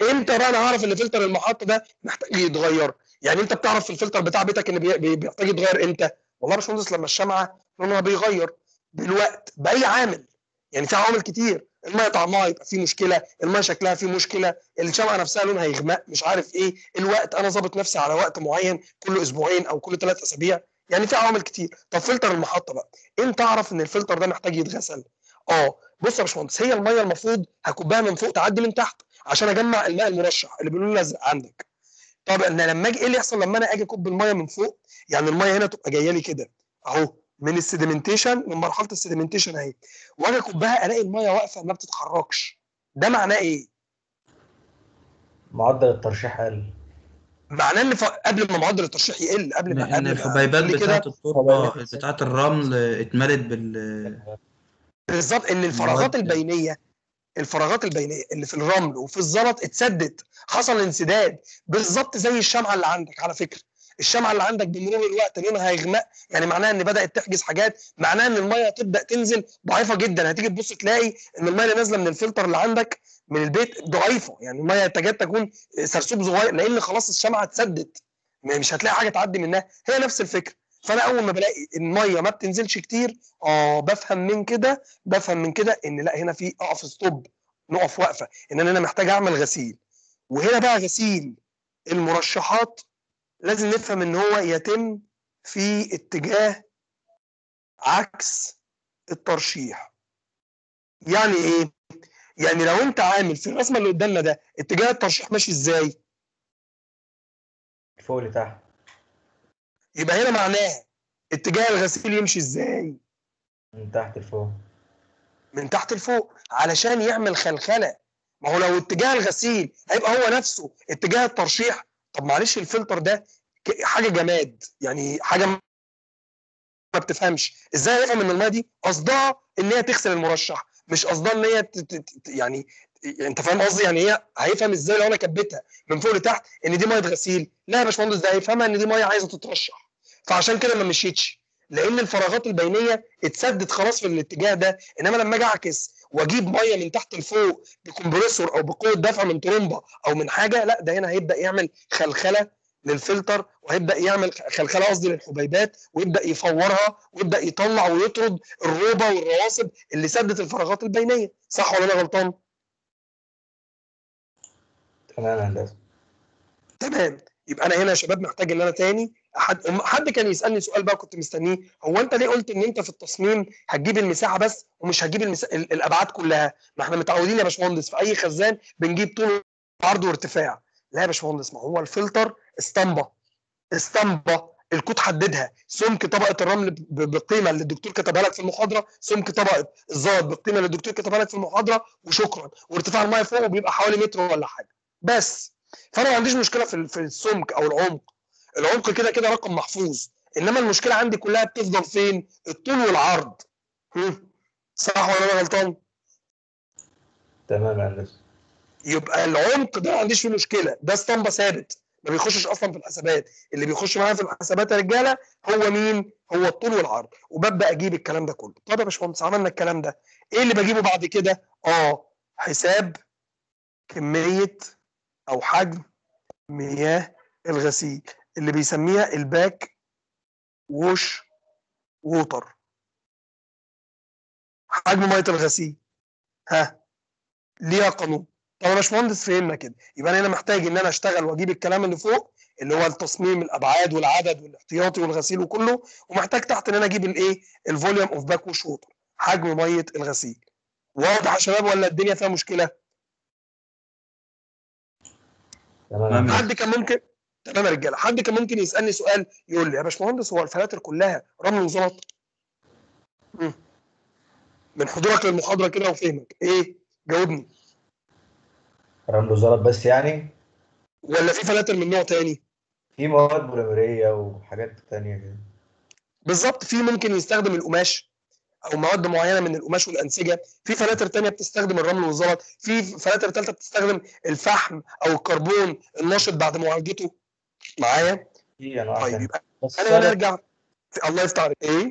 امتى بقى انا هعرف ان فلتر المحطه ده محتاج يتغير يعني انت بتعرف في الفلتر بتاع بيتك ان بي- بي- بيحتاج يتغير امتى والله يا باشمهندس لما الشمعه لونها بيغير بالوقت باي عامل يعني في عوامل كتير الميه طعمها يبقى فيه مشكله الميه شكلها فيه مشكله الشمعه نفسها لونها يغمق مش عارف ايه الوقت انا ظابط نفسي على وقت معين كل اسبوعين او كل ثلاث اسابيع يعني في عوامل كتير طب فلتر المحطه بقى امتى اعرف ان الفلتر ده محتاج يتغسل اه بص يا باشمهندس هي الميه المفروض هكبها من فوق تعدي من تحت عشان اجمع الماء المرشح اللي بيقولوا لازق عندك طب انا لما اجي ايه اللي يحصل لما انا اجي اكب الميه من فوق يعني الميه هنا تبقى جايه لي كده اهو من السيديمنتيشن من مرحله السيديمنتيشن اهي واجي اكبها الاقي الميه واقفه ما بتتحركش ده معناه ايه؟ معدل الترشيح قل معناه ان ف... قبل ما معدل الترشيح يقل قبل ما ان قبل ما الحبيبات يقل بتاعه كده التربه بتاعه الرمل اتملت بال بالظبط ان الفراغات المواد. البينيه الفراغات البينيه اللي في الرمل وفي الزلط اتسدت حصل انسداد بالظبط زي الشمعه اللي عندك على فكره الشمعه اللي عندك بمرور الوقت لونها هيغمق يعني معناها ان بدات تحجز حاجات معناها ان الميه هتبدا تنزل ضعيفه جدا هتيجي تبص تلاقي ان الميه اللي نازله من الفلتر اللي عندك من البيت ضعيفه يعني الميه تكاد تكون سرسوب صغير لان خلاص الشمعه اتسدت مش هتلاقي حاجه تعدي منها هي نفس الفكره فانا اول ما بلاقي الميه ما بتنزلش كتير اه بفهم من كده بفهم من كده ان لا هنا في اقف ستوب نقف وقفه ان انا هنا محتاج اعمل غسيل وهنا بقى غسيل المرشحات لازم نفهم ان هو يتم في اتجاه عكس الترشيح يعني ايه يعني لو انت عامل في الرسمه اللي قدامنا ده اتجاه الترشيح ماشي ازاي فوق لتحت يبقى هنا معناها اتجاه الغسيل يمشي ازاي من تحت لفوق من تحت لفوق علشان يعمل خلخله ما هو لو اتجاه الغسيل هيبقى هو نفسه اتجاه الترشيح طب معلش الفلتر ده ك- حاجه جماد يعني حاجه ما بتفهمش ازاي يفهم ان الميه دي قصدها ان هي تغسل المرشح مش قصدها ان هي ت- ت- ت- يعني انت فاهم قصدي يعني هي هيفهم ازاي لو انا كبيتها من فوق لتحت ان دي ميه غسيل لا يا باشمهندس ده هيفهمها ان دي ميه عايزه تترشح فعشان كده ما مشيتش لان الفراغات البينيه اتسدت خلاص في الاتجاه ده انما لما اجي اعكس واجيب ميه من تحت لفوق بكمبريسور او بقوه دفع من ترومبه او من حاجه لا ده هنا هيبدا يعمل خلخله للفلتر وهيبدا يعمل خلخله قصدي للحبيبات ويبدا يفورها ويبدا يطلع ويطرد الروبه والرواسب اللي سدت الفراغات البينيه صح ولا انا غلطان؟ تمام يا هندسه تمام يبقى انا هنا يا شباب محتاج ان انا تاني حد حد كان يسالني سؤال بقى كنت مستنيه هو انت ليه قلت ان انت في التصميم هتجيب المساحه بس ومش هتجيب المسا... ال- الابعاد كلها ما احنا متعودين يا باشمهندس في اي خزان بنجيب طول عرض وارتفاع لا يا باشمهندس ما هو الفلتر اسطمبه اسطمبه الكود حددها سمك طبقه الرمل ب- بالقيمه اللي الدكتور كتبها لك في المحاضره سمك طبقه الزلط بالقيمه اللي الدكتور كتبها لك في المحاضره وشكرا وارتفاع الميه فوق بيبقى حوالي متر ولا حاجه بس فانا ما عنديش مشكله في ال- في السمك او العمق العمق كده كده رقم محفوظ انما المشكله عندي كلها بتفضل فين الطول والعرض هم. صح ولا انا غلطان تمام يا هندسه يبقى العمق ده ما عنديش فيه مشكله ده اسطمبه ثابت ما بيخشش اصلا في الحسابات اللي بيخش معايا في الحسابات يا رجاله هو مين هو الطول والعرض وببدا اجيب الكلام ده كله طب يا باشمهندس عملنا الكلام ده ايه اللي بجيبه بعد كده اه حساب كميه او حجم مياه الغسيل اللي بيسميها الباك ووش ووتر حجم ميه الغسيل ها ليها قانون طب يا باشمهندس فهمنا كده يبقى انا هنا محتاج ان انا اشتغل واجيب الكلام اللي فوق اللي هو التصميم الابعاد والعدد والاحتياطي والغسيل وكله ومحتاج تحت ان انا اجيب الايه الفوليوم اوف باك ووش ووتر حجم ميه الغسيل واضح يا شباب ولا الدنيا فيها مشكله تمام يا تمام. هندسة. حد كان ممكن تمام يا رجاله حد كان ممكن يسالني سؤال يقول لي يا باشمهندس هو الفلاتر كلها رمل وزلط مم. من حضورك للمحاضره كده وفهمك ايه جاوبني رمل وزلط بس يعني ولا في فلاتر من نوع تاني في مواد بوليمريه وحاجات تانية كده بالظبط في ممكن يستخدم القماش او مواد معينه من القماش والانسجه في فلاتر تانية بتستخدم الرمل والزلط في فلاتر ثالثه بتستخدم الفحم او الكربون الناشط بعد معالجته معايا في انواع طيب تانية يبقى بس انا هنا أنا ارجع في الله يفتح عليك ايه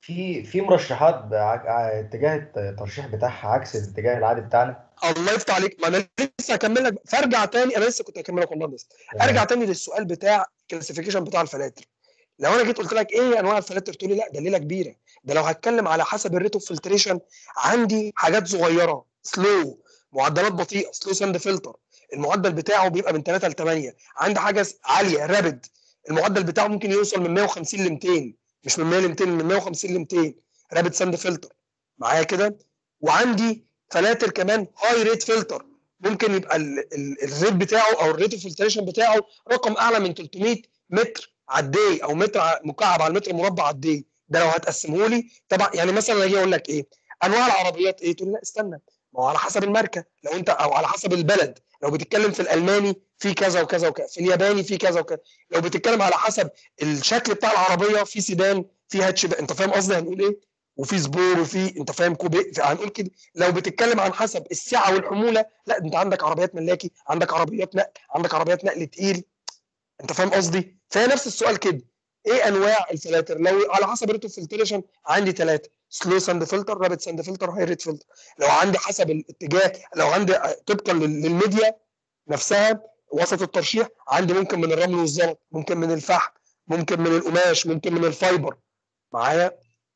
في في مرشحات بعك- ع- اتجاه الترشيح بتاعها عكس الاتجاه العادي بتاعنا الله يفتح عليك ما انا لسه هكمل لك فارجع تاني انا لسه كنت هكمل لك والله لسه ارجع تاني للسؤال بتاع الكلاسيفيكيشن بتاع الفلاتر لو انا جيت قلت لك ايه انواع الفلاتر تقول لي لا ده ليله كبيره ده لو هتكلم على حسب الريت اوف فلتريشن عندي حاجات صغيره سلو معدلات بطيئه سلو ساند فلتر المعدل بتاعه بيبقى من 3 ل 8 عندي حاجه س- عاليه رابد المعدل بتاعه ممكن يوصل من 150 ل 200 مش من 100 ل 200 من 150 ل 200 رابد ساند فلتر معايا كده وعندي فلاتر كمان هاي ريت فلتر ممكن يبقى ال- ال- الريت بتاعه او الريت اوف فلتريشن بتاعه رقم اعلى من 300 متر على الدي او متر ع- مكعب على المتر المربع على الدي ده لو هتقسمه لي طبعا يعني مثلا أنا اجي اقول لك ايه انواع العربيات ايه تقول لي لا استنى ما هو على حسب الماركه لو انت او على حسب البلد لو بتتكلم في الالماني في كذا وكذا وكذا في الياباني في كذا وكذا لو بتتكلم على حسب الشكل بتاع العربيه في سيدان في هاتش انت فاهم قصدي هنقول ايه وفي سبور وفي انت فاهم كوبي هنقول كده لو بتتكلم عن حسب السعه والحموله لا انت عندك عربيات ملاكي عندك عربيات نقل عندك عربيات نقل تقيل انت فاهم قصدي فهي نفس السؤال كده ايه انواع الفلاتر لو على حسب ريت اوف فلتريشن عندي ثلاثه سلو ساند فلتر رابid ساند فلتر هاي ريت فلتر لو عندي حسب الاتجاه لو عندي طبقا لل- للميديا نفسها وسط الترشيح عندي ممكن من الرمل والزلط ممكن من الفحم ممكن من القماش ممكن من الفايبر معايا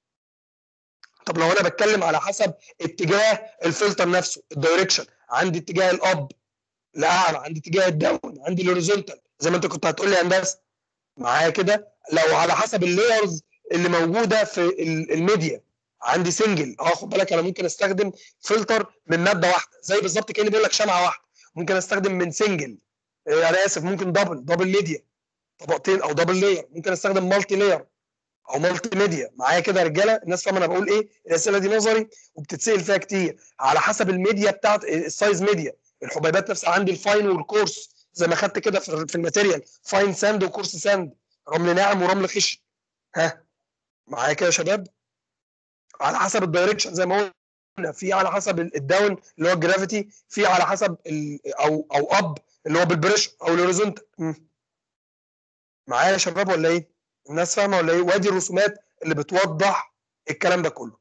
طب لو انا بتكلم على حسب اتجاه الفلتر نفسه الدايركشن عندي اتجاه الاب لاعلى عندي اتجاه الداون عندي الهوريزونتال زي ما انت كنت هتقول لي يا هندسه معايا كده لو على حسب اللايرز اللي موجوده في ال- الميديا عندي سنجل اه خد بالك انا ممكن استخدم فلتر من ماده واحده زي بالظبط كاني بقول لك شمعه واحده ممكن استخدم من سنجل آه، انا اسف ممكن دبل دبل ميديا طبقتين او دبل لاير ممكن استخدم مالتي لاير او مالتي ميديا معايا كده يا رجاله الناس فاهمه انا بقول ايه الاسئله دي نظري وبتتسال فيها كتير على حسب الميديا بتاعت السايز ميديا الحبيبات نفسها عندي الفاين والكورس زي ما خدت كده في في الماتيريال فاين ساند وكورس ساند رمل ناعم ورمل خشن ها معايا كده يا شباب على حسب الدايركشن زي ما قلنا في على حسب ال- الداون اللي هو الجرافيتي في على حسب ال او او اب اللي هو بالبريشر او الهوريزونتال مم. معايا يا شباب ولا ايه؟ الناس فاهمه ولا ايه؟ وادي الرسومات اللي بتوضح الكلام ده كله.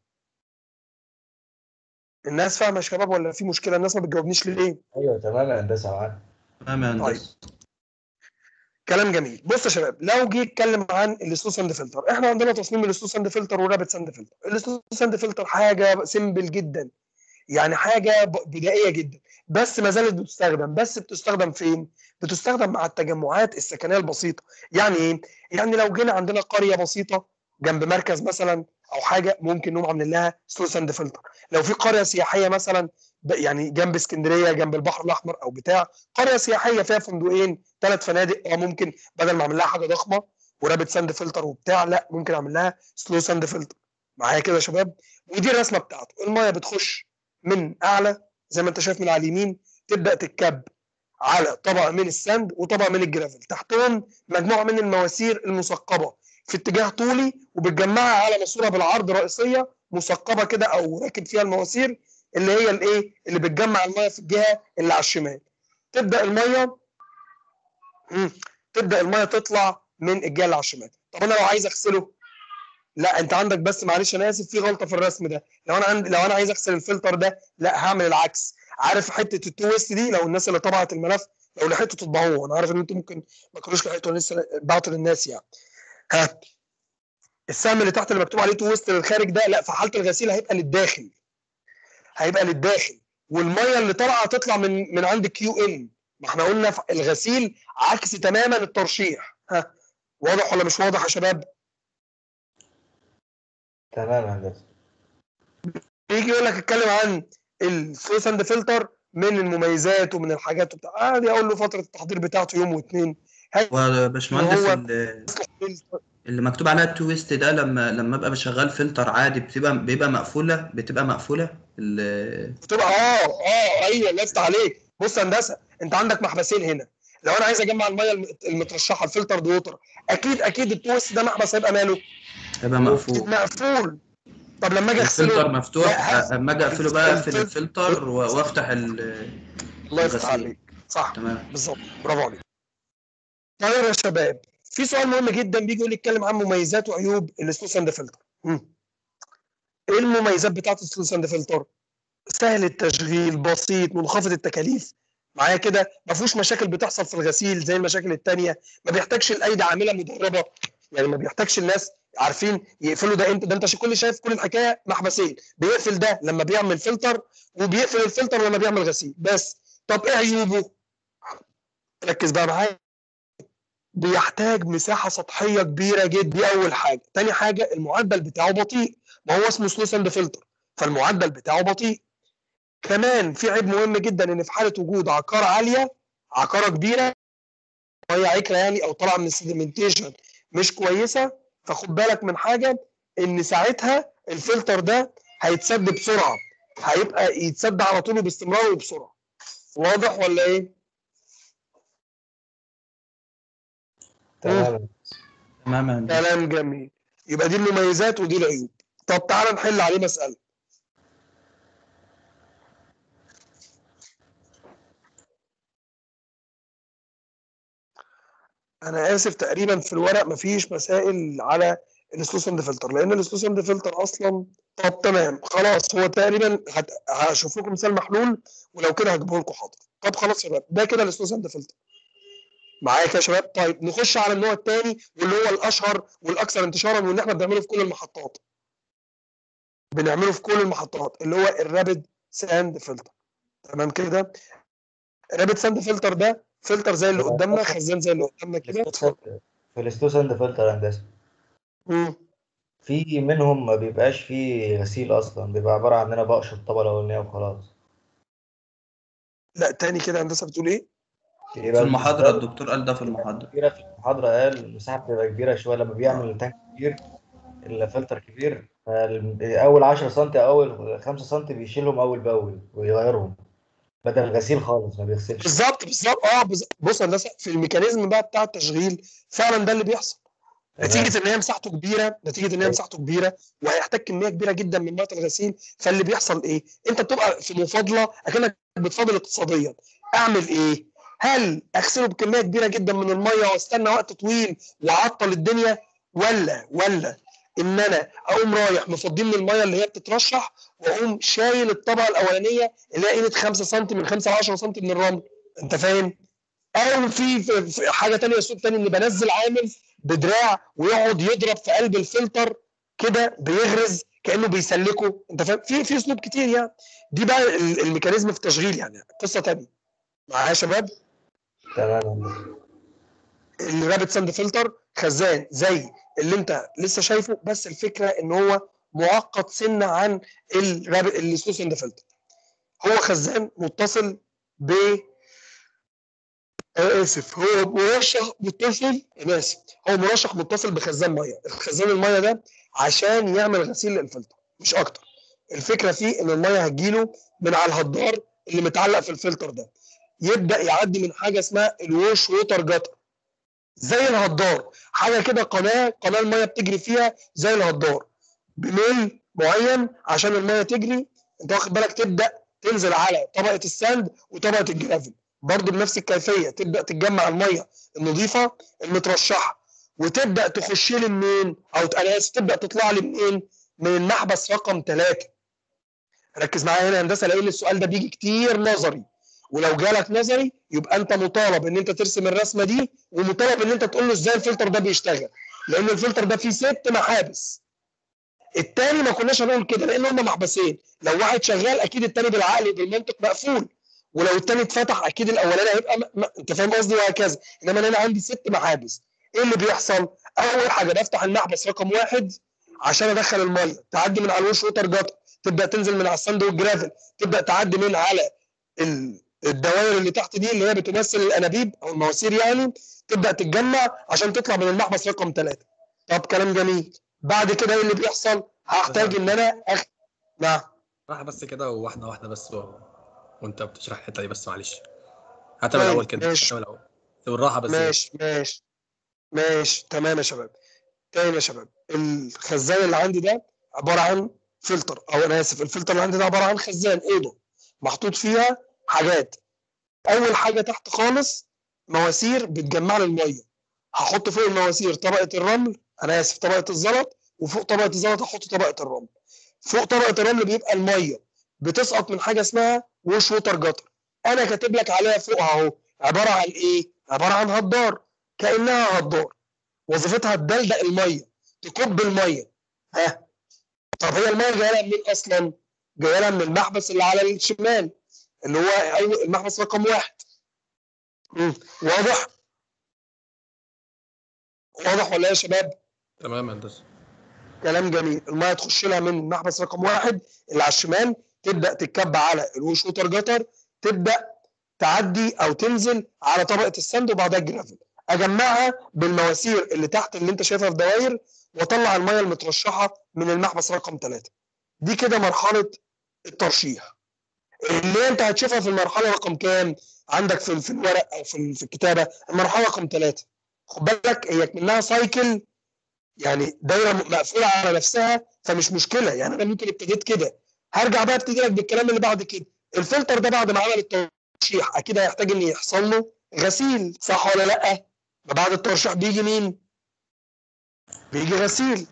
الناس فاهمه يا شباب ولا في مشكله؟ الناس ما بتجاوبنيش ليه؟ ايوه تمام يا هندسه معاك تمام يا هندسه كلام جميل بص يا شباب لو جه اتكلم عن السلو ساند فلتر احنا عندنا تصميم السلو ساند فلتر والرابت ساند فلتر السلو ساند فلتر حاجه سيمبل جدا يعني حاجه ب- بدائيه جدا بس ما زالت بتستخدم بس بتستخدم فين بتستخدم مع التجمعات السكنيه البسيطه يعني ايه يعني لو جينا عندنا قريه بسيطه جنب مركز مثلا او حاجه ممكن نقوم عاملين لها سلو ساند فلتر لو في قريه سياحيه مثلا ب- يعني جنب اسكندريه جنب البحر الاحمر او بتاع قريه سياحيه فيها فندقين ثلاث فنادق اه ممكن بدل ما اعمل لها حاجه ضخمه ورابط ساند فلتر وبتاع لا ممكن اعمل لها سلو ساند فلتر معايا كده يا شباب ودي الرسمه بتاعته الميه بتخش من اعلى زي ما انت شايف من على اليمين تبدا تتكب على طبقه من الساند وطبقه من الجرافل تحتهم مجموعه من المواسير المثقبه في اتجاه طولي وبتجمعها على ماسوره بالعرض رئيسيه مثقبه كده او راكب فيها المواسير اللي هي الايه اللي بتجمع الميه في الجهه اللي على الشمال تبدا الميه مم. تبدا الميه تطلع من الجهه اللي على الشمال طب انا لو عايز اغسله لا انت عندك بس معلش انا اسف في غلطه في الرسم ده لو انا عندي لو انا عايز اغسل الفلتر ده لا هعمل العكس عارف حته التو ويست دي لو الناس اللي طبعت الملف لو لحقتوا تطبعوه انا عارف ان انتم ممكن ما تكونوش لحقتوا لسه بعتوا للناس يعني ها السهم اللي تحت اللي مكتوب عليه تو ويست للخارج ده لا في حاله الغسيل هيبقى للداخل هيبقى للداخل والميه اللي طالعه هتطلع من من عند كيو ان ما احنا قلنا في الغسيل عكس تماما الترشيح ها واضح ولا مش واضح يا شباب تمام يا هندسه يجي يقول لك اتكلم عن السلو ساند فلتر من المميزات ومن الحاجات وبتاع عادي اقول له فتره التحضير بتاعته يوم واثنين وباشمهندس هو- ال- اللي مكتوب عليها التويست ده لما لما ابقى بشغل فلتر عادي بتبقى بيبقى مقفوله بتبقى مقفوله ال- بتبقى اه اه ايوه الله يفتح عليك بص يا هندسه انت عندك محبسين هنا لو انا عايز اجمع الميه الم- المترشحه الفلتر دو ووتر اكيد اكيد التويست ده محبس هيبقى ماله هيبقى مقفول مقفول طب لما اجي الفلتر اغسله مفتوح لا، اما اجي اقفله بقى اقفل الفلتر- الفلتر و- وافتح ال الله يفتح الغسيل. عليك صح تمام بالظبط برافو عليك طيب يا شباب في سؤال مهم جدا بيجي يقول لي اتكلم عن مميزات وعيوب السلو ساند فلتر مم. ايه المميزات بتاعت الساند فلتر سهل التشغيل بسيط منخفض التكاليف معايا كده ما فيهوش مشاكل بتحصل في الغسيل زي المشاكل التانية ما بيحتاجش الايدي عامله مدربه يعني ما بيحتاجش الناس عارفين يقفلوا ده امتى ده انت كل شايف كل الحكايه محبسين بيقفل ده لما بيعمل فلتر وبيقفل الفلتر لما بيعمل غسيل بس طب ايه عيوبه ركز بقى معايا بيحتاج مساحه سطحيه كبيره جدا دي اول حاجه تاني حاجه المعدل بتاعه بطيء ما هو اسمه سلو ساند فلتر فالمعدل بتاعه بطيء كمان في عيب مهم جدا ان في حاله وجود عقاره عاليه عقاره كبيره وهي عكره يعني او طالعه من السيدمنتيشن مش كويسه فخد بالك من حاجه ان ساعتها الفلتر ده هيتسد بسرعه هيبقى يتسد على طول وباستمرار وبسرعه واضح ولا ايه؟ تمام تمام يا هندسة. كلام جميل يبقى دي المميزات ودي العيوب طب تعالى نحل عليه مساله انا اسف تقريبا في الورق مفيش مسائل على السلوسند فلتر لان السلوسند فلتر اصلا طب تمام خلاص هو تقريبا هت... هشوف لكم مثال محلول ولو كده هجيبه لكم حاضر طب خلاص يا شباب ده كده السلوسند فلتر معايا كده يا شباب طيب نخش على النوع الثاني واللي هو الاشهر والاكثر انتشارا واللي احنا بنعمله في كل المحطات بنعمله في كل المحطات اللي هو الرابد ساند فلتر تمام كده الرابد ساند فلتر ده فلتر زي اللي قدامنا خزان زي اللي قدامنا كده اتفضل. في الستو ساند فلتر هندسه مم. في منهم ما بيبقاش فيه غسيل اصلا بيبقى عباره عن ان انا بقشر الطبقه الاولانيه وخلاص لا تاني كده هندسه بتقول ايه؟ يبقى في المحاضرة المساحة الدكتور قال ده في المحاضرة كبيره في المحاضره قال المساحه بتبقى كبيره شويه لما بيعمل تانك كبير الفلتر كبير فال- اول 10 سم او اول 5 سم بيشيلهم اول باول ويغيرهم بدل الغسيل خالص ما بيغسلش بالظبط بالظبط اه بز- بص يا هندسه في الميكانيزم بقى بتاع التشغيل فعلا ده اللي بيحصل نتيجه ان هي مساحته كبيره نتيجه ان هي مساحته كبيره وهيحتاج كميه كبيره جدا من ميه الغسيل فاللي بيحصل ايه؟ انت بتبقى في مفاضله اكنك بتفاضل اقتصاديا اعمل ايه؟ هل اغسله بكميه كبيره جدا من الميه واستنى وقت طويل واعطل الدنيا ولا ولا ان انا اقوم رايح مفضيه من الميه اللي هي بتترشح واقوم شايل الطبقه الاولانيه اللي هي قيمه 5 سم من 5 ل 10 سم من الرمل انت فاهم؟ او في, في, في حاجه ثانيه اسلوب ثاني اني بنزل عامل بدراع ويقعد يضرب في قلب الفلتر كده بيغرز كانه بيسلكه انت فاهم في في اسلوب كتير يعني دي بقى ال- الميكانيزم في التشغيل يعني قصه ثانيه معايا يا شباب تمام هندسة. الرابت ساند فلتر خزان زي اللي انت لسه شايفه بس الفكره ان هو معقد سنه عن الرابت السلو ساند فلتر هو خزان متصل ب آه، اسف هو مرشح متصل انا اسف هو مرشح متصل بخزان ميه الخزان الميه ده عشان يعمل غسيل للفلتر مش اكتر الفكره فيه ان الميه هتجيله من على الهدار اللي متعلق في الفلتر ده يبدا يعدي من حاجه اسمها الوش ووتر جاتر زي الهدار حاجه كده قناه قناه الميه بتجري فيها زي الهدار بميل معين عشان الميه تجري انت واخد بالك تبدا تنزل على طبقه الساند وطبقه الجرافل برضه بنفس الكيفيه تبدا تتجمع الميه النظيفه المترشحه وتبدا تخش لي منين او انا اسف تبدا تطلع لي منين من المحبس رقم ثلاثة ركز معايا هنا يا هندسه لان السؤال ده بيجي كتير نظري ولو جالك نظري يبقى انت مطالب ان انت ترسم الرسمه دي ومطالب ان انت تقول له ازاي الفلتر ده بيشتغل لان الفلتر ده فيه ست محابس التاني ما كناش هنقول كده لان هم محبسين لو واحد شغال اكيد التاني بالعقل بالمنطق مقفول ولو التاني اتفتح اكيد الاولاني هيبقى م... م... انت فاهم قصدي وهكذا انما انا عندي ست محابس ايه اللي بيحصل؟ اول حاجه بفتح المحبس رقم واحد عشان ادخل الميه تعدي من على الوش ووتر جاتر تبدا تنزل من على الساند والجرافل تبدا تعدي من على ال... الدوائر اللي تحت دي اللي هي بتمثل الانابيب او المواسير يعني تبدا تتجمع عشان تطلع من المحبس رقم ثلاثه طب كلام جميل بعد كده ايه اللي بيحصل؟ هحتاج ان انا أخ... نعم راح بس كده وواحده واحده بس و... وانت بتشرح الحته دي بس معلش هتابع طيب، الاول كده ماشي. هتابع الاول بالراحه بس ماشي ماشي ماشي تمام يا شباب تاني يا شباب الخزان اللي عندي ده عباره عن فلتر او انا اسف الفلتر اللي عندي ده عباره عن خزان اوضه محطوط فيها حاجات اول حاجه تحت خالص مواسير بتجمع لي الميه هحط فوق المواسير طبقه الرمل انا اسف طبقه الزلط وفوق طبقه الزلط هحط طبقه الرمل فوق طبقه الرمل بيبقى الميه بتسقط من حاجه اسمها وش ووتر جاتر انا كاتب لك عليها فوق اهو عباره عن ايه عباره عن هدار كانها هدار وظيفتها تدلدق الميه تكب الميه ها طب هي الميه جايه لها منين اصلا جايه لها من المحبس اللي على الشمال اللي هو أول المحبس رقم واحد مم. واضح واضح ولا إيه يا شباب تمام يا هندسه كلام جميل الميه تخش لها من المحبس رقم واحد اللي على الشمال تبدا تتكب على الوش ووتر جتر تبدا تعدي او تنزل على طبقه السند وبعدها الجرافل اجمعها بالمواسير اللي تحت اللي انت شايفها في دواير واطلع الميه المترشحه من المحبس رقم ثلاثة دي كده مرحله الترشيح اللي انت هتشوفها في المرحله رقم كام عندك في في الورق او في في الكتابه المرحله رقم ثلاثة خد بالك هي منها سايكل يعني دايره مقفوله على نفسها فمش مشكله يعني انا ممكن ابتديت كده هرجع بقى ابتدي لك بالكلام اللي بعد كده الفلتر ده بعد ما عمل الترشيح اكيد هيحتاج ان يحصل له غسيل صح ولا لا بعد الترشيح بيجي مين بيجي غسيل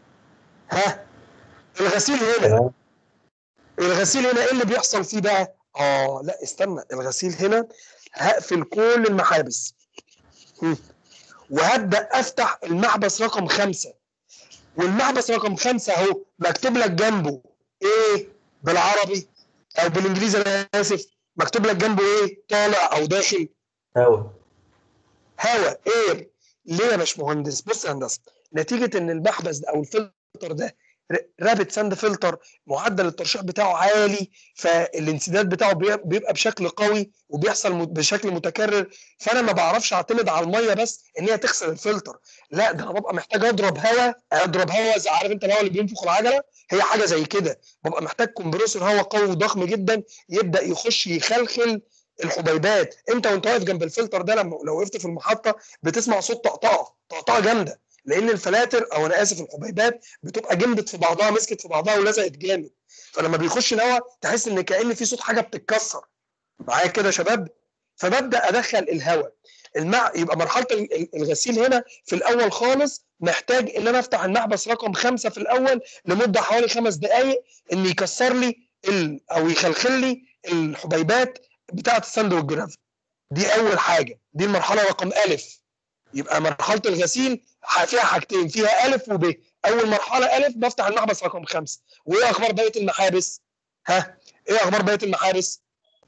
ها الغسيل هنا تمام الغسيل هنا ايه اللي بيحصل فيه بقى اه لا استنى الغسيل هنا هقفل كل المحابس هم. وهبدا افتح المحبس رقم خمسة والمحبس رقم خمسة اهو مكتوب لك جنبه ايه بالعربي او بالانجليزي انا اسف مكتوب لك جنبه ايه طالع او داخل هوا هواء اير ليه يا باشمهندس بص يا هندسه نتيجه ان المحبس ده او الفلتر ده رابط ساند فلتر معدل الترشيح بتاعه عالي فالانسداد بتاعه بي- بيبقى بشكل قوي وبيحصل مت- بشكل متكرر فانا ما بعرفش اعتمد على الميه بس ان هي تغسل الفلتر لا ده انا ببقى محتاج اضرب هواء اضرب هواء زي عارف انت الهواء اللي بينفخ العجله هي حاجه زي كده ببقى محتاج كومبريسور هواء قوي وضخم جدا يبدا يخش يخلخل الحبيبات انت وانت واقف جنب الفلتر ده لما لو وقفت في المحطه بتسمع صوت طقطقه طقطقه جامده لان الفلاتر او انا اسف الحبيبات بتبقى جمدت في بعضها مسكت في بعضها ولزقت جامد فلما بيخش الهواء تحس ان كان في صوت حاجه بتتكسر معايا كده يا شباب فببدا ادخل الهواء المع... يبقى مرحله ال- ال- الغسيل هنا في الاول خالص محتاج ان انا افتح المحبس رقم خمسة في الاول لمده حوالي خمس دقائق ان يكسر لي ال... او يخلخل لي الحبيبات بتاعه السند والجرافل دي اول حاجه دي المرحله رقم الف يبقى مرحله الغسيل ح- فيها حاجتين فيها الف وب اول مرحله الف بفتح المحبس رقم خمسة وايه اخبار بقيه المحابس ها ايه اخبار بقيه المحابس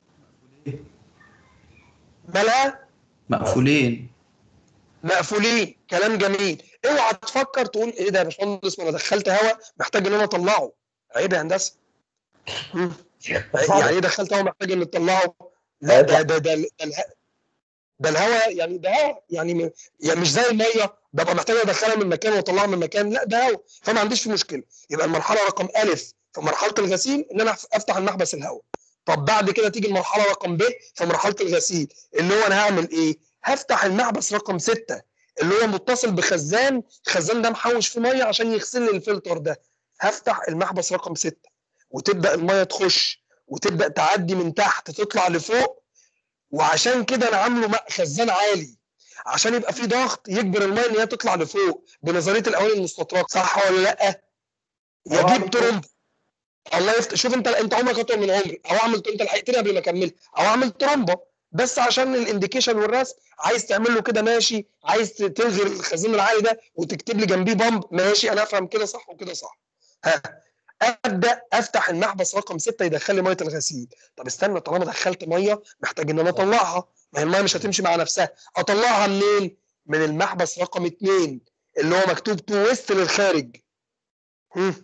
مالها مقفولين مقفولين كلام جميل اوعى تفكر تقول ايه ده يا باشمهندس ما انا دخلت هواء محتاج ان انا اطلعه عيب يا هندسه مم. يعني ايه دخلت هواء محتاج ان تطلعه لا ده ده ده, ده, اله- ده الهواء يعني ده هواء يعني, م- يعني مش زي الميه ببقى محتاج ادخلها من مكان واطلعها من مكان لا ده هواء فما عنديش في مشكله يبقى المرحله رقم الف في مرحله الغسيل ان انا افتح المحبس الهواء طب بعد كده تيجي المرحله رقم ب في مرحله الغسيل اللي هو انا هعمل ايه هفتح المحبس رقم ستة اللي هو متصل بخزان الخزان ده محوش فيه ميه عشان يغسل لي الفلتر ده هفتح المحبس رقم ستة وتبدا الميه تخش وتبدا تعدي من تحت تطلع لفوق وعشان كده انا عامله م- خزان عالي عشان يبقى في ضغط يجبر الميه ان هي تطلع لفوق بنظريه الاواني المستطرقه صح ولا لا؟ يجيب ترمب الله يفتح شوف انت انت عمرك اطول من عمري او اعمل انت لحقتني قبل ما اكمل او اعمل ترمبه بس عشان الانديكيشن والرسم عايز تعمل له كده ماشي عايز تلغي الخزان العالي ده وتكتب لي جنبيه بامب ماشي انا افهم كده صح وكده صح ها ابدا افتح المحبس رقم ستة يدخل لي ميه الغسيل طب استنى طالما دخلت ميه محتاج ان انا اطلعها ما هي الميه مش هتمشي مع نفسها اطلعها منين من المحبس رقم اتنين اللي هو مكتوب تو ويست للخارج هم.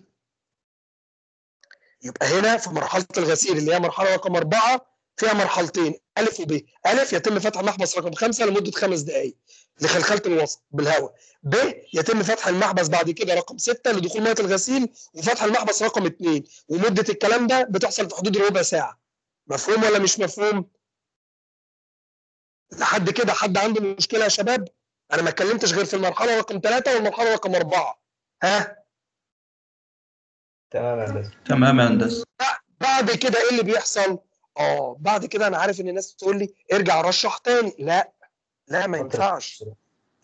يبقى هنا في مرحله الغسيل اللي هي مرحله رقم اربعه فيها مرحلتين الف وب الف يتم فتح المحبس رقم خمسه لمده خمس دقائق لخلخله الوسط بالهواء ب يتم فتح المحبس بعد كده رقم ستة لدخول ميه الغسيل وفتح المحبس رقم اثنين ومده الكلام ده بتحصل في حدود ربع ساعه مفهوم ولا مش مفهوم؟ لحد كده حد عنده مشكله يا شباب؟ انا ما اتكلمتش غير في المرحله رقم ثلاثه والمرحله رقم اربعه ها؟ تمام يا هندسه تمام يا هندسه بعد كده ايه اللي بيحصل؟ اه بعد كده انا عارف ان الناس تقول لي ارجع رشح تاني لا لا ما ينفعش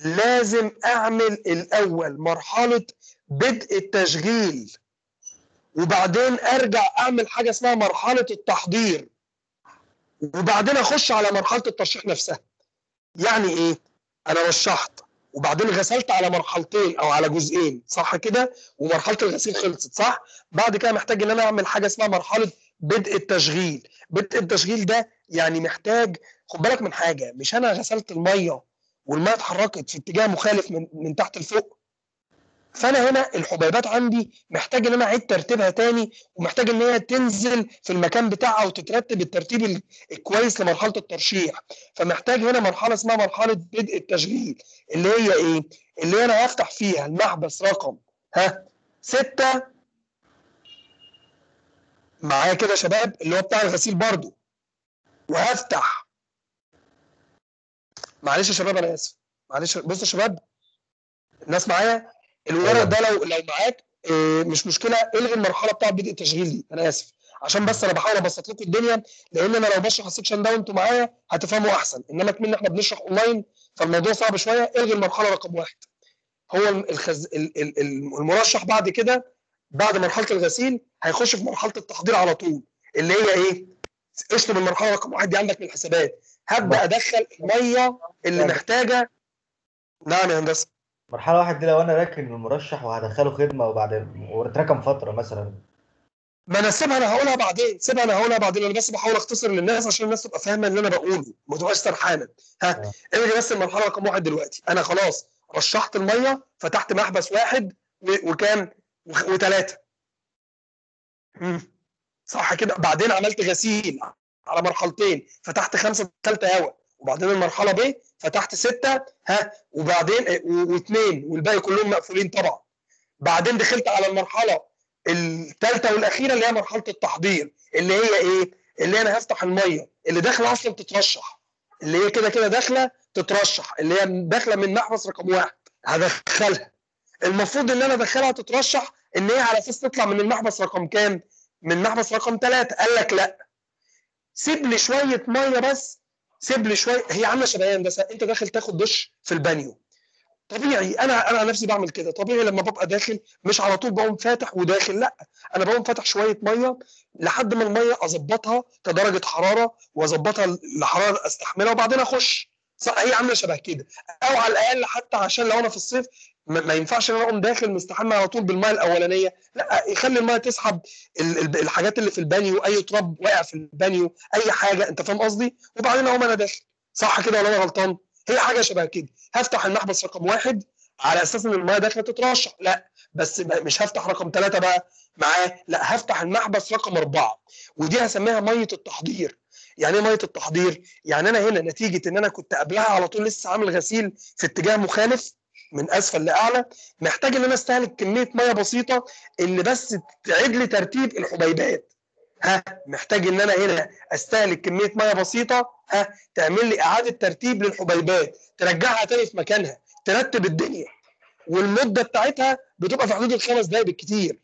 لازم اعمل الاول مرحله بدء التشغيل وبعدين ارجع اعمل حاجه اسمها مرحله التحضير وبعدين اخش على مرحله الترشيح نفسها يعني ايه انا رشحت وبعدين غسلت على مرحلتين او على جزئين صح كده ومرحله الغسيل خلصت صح بعد كده محتاج ان انا اعمل حاجه اسمها مرحله بدء التشغيل بدء التشغيل ده يعني محتاج خد بالك من حاجه مش انا غسلت الميه والميه اتحركت في اتجاه مخالف من من تحت لفوق فانا هنا الحبيبات عندي محتاج ان انا اعيد ترتيبها تاني ومحتاج ان هي تنزل في المكان بتاعها وتترتب الترتيب ال- الكويس لمرحله الترشيح فمحتاج هنا مرحله اسمها مرحله بدء التشغيل اللي هي ايه اللي هي انا هفتح فيها المحبس رقم ها ستة معايا كده يا شباب اللي هو بتاع الغسيل برضو وهفتح معلش يا شباب انا اسف معلش بصوا يا شباب الناس معايا الورق ده لو لو معاك إيه، مش مشكله الغي المرحله بتاعه بدء التشغيل دي انا اسف عشان بس انا بحاول ابسط لكم الدنيا لان انا لو بشرح السكشن ده وانتوا معايا هتفهموا احسن انما كمان احنا بنشرح اونلاين فالموضوع صعب شويه الغي المرحله رقم واحد هو الخز... ال- ال- ال- المرشح بعد كده بعد مرحله الغسيل هيخش في مرحله التحضير على طول اللي هي ايه؟ اشطب المرحله رقم واحد دي عندك من الحسابات هبدا ادخل الميه اللي محتاجه نعم يا هندسه مرحله واحد دي لو انا راكن المرشح وهدخله خدمه وبعد واتركم فتره مثلا ما انا سيبها انا هقولها بعدين سيبها انا هقولها بعدين انا بس بحاول اختصر للناس عشان الناس تبقى فاهمه اللي انا بقوله ما تبقاش سرحانه ها آه. الغي بس المرحله رقم واحد دلوقتي انا خلاص رشحت الميه فتحت محبس واحد و- وكام وخ- وثلاثه مم. صح كده بعدين عملت غسيل على مرحلتين فتحت خمسه ثالثه هواء وبعدين المرحله ب فتحت سته ها وبعدين آه، و- واثنين والباقي كلهم مقفولين طبعا بعدين دخلت على المرحله الثالثه والاخيره اللي هي مرحله التحضير اللي هي ايه؟ اللي انا هفتح الميه اللي داخله اصلا تترشح اللي هي كده كده داخله تترشح اللي هي داخله من محبس رقم واحد هدخلها المفروض ان انا ادخلها تترشح ان هي على اساس تطلع من المحبس رقم كام؟ من محبس رقم ثلاثه قال لك لا سيب لي شويه ميه بس سيب لي شويه هي عامله شبه إيه يا هندسه انت داخل تاخد دش في البانيو طبيعي انا انا عن نفسي بعمل كده طبيعي لما ببقى داخل مش على طول بقوم فاتح وداخل لا انا بقوم فاتح شويه ميه لحد ما الميه اظبطها كدرجه حراره واظبطها لحراره استحملها وبعدين اخش صح هي عامله شبه كده او على الاقل حتى عشان لو انا في الصيف ما ما ينفعش ان انا اقوم داخل مستحمى على طول بالميه الاولانيه لا يخلي الميه تسحب ال- ال- الحاجات اللي في البانيو اي تراب واقع في البانيو اي حاجه انت فاهم قصدي وبعدين اقوم انا داخل صح كده ولا انا غلطان هي حاجه شبه كده هفتح المحبس رقم واحد على اساس ان الميه داخله تترشح لا بس ب- مش هفتح رقم ثلاثه بقى معاه لا هفتح المحبس رقم اربعه ودي هسميها ميه التحضير يعني ايه ميه التحضير؟ يعني انا هنا نتيجه ان انا كنت قبلها على طول لسه عامل غسيل في اتجاه مخالف من اسفل لاعلى محتاج ان انا استهلك كميه ميه بسيطه اللي بس تعيد لي ترتيب الحبيبات ها محتاج ان انا هنا استهلك كميه ميه بسيطه ها تعمل لي اعاده ترتيب للحبيبات ترجعها تاني في مكانها ترتب الدنيا والمده بتاعتها بتبقى في حدود الخمس دقائق بالكتير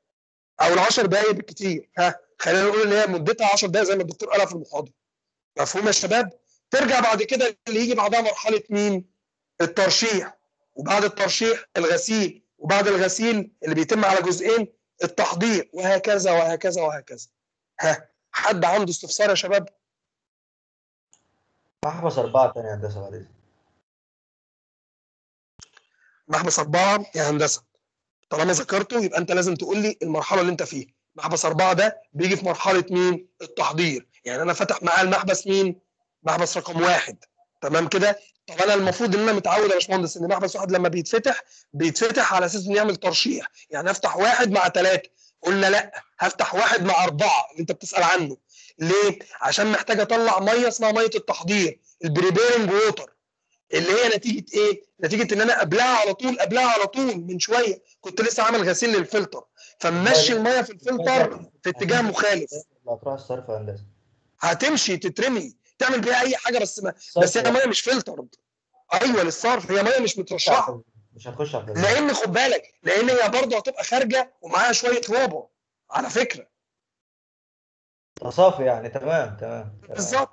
او العشر دقائق بالكتير ها خلينا نقول ان هي مدتها 10 دقائق زي ما الدكتور قالها في المحاضره مفهوم يا شباب ترجع بعد كده اللي يجي بعدها مرحله مين الترشيح وبعد الترشيح الغسيل وبعد الغسيل اللي بيتم على جزئين التحضير وهكذا وهكذا وهكذا ها حد عنده استفسار يا شباب محبس اربعه تاني يا هندسه بعد اذنك محبس أربعة يا هندسة طالما ذكرته يبقى أنت لازم تقول لي المرحلة اللي أنت فيها محبس أربعة ده بيجي في مرحلة مين؟ التحضير يعني أنا فاتح معاه المحبس مين؟ محبس رقم واحد تمام كده؟ طب أنا المفروض إن أنا متعود يا باشمهندس إن محبس واحد لما بيتفتح بيتفتح على أساس إنه يعمل ترشيح يعني أفتح واحد مع ثلاثة قلنا لا هفتح واحد مع أربعة اللي أنت بتسأل عنه ليه؟ عشان محتاج أطلع مية اسمها مية التحضير البريبيرنج ووتر اللي هي نتيجه ايه؟ نتيجه ان انا قبلها على طول قبلها على طول من شويه كنت لسه عامل غسيل للفلتر فمشي الميه في الفلتر في اتجاه مخالف لا تروح الصرف يا هندسه هتمشي تترمي تعمل بيها اي حاجه بس ما بس هي صرف ميه مش فلترد ايوه للصرف هي ميه مش مترشحه مش هتخش على الفلتر. لان خد بالك لان هي برضه هتبقى خارجه ومعاها شويه رابه على فكره تصافي يعني تمام تمام تمام. بالظبط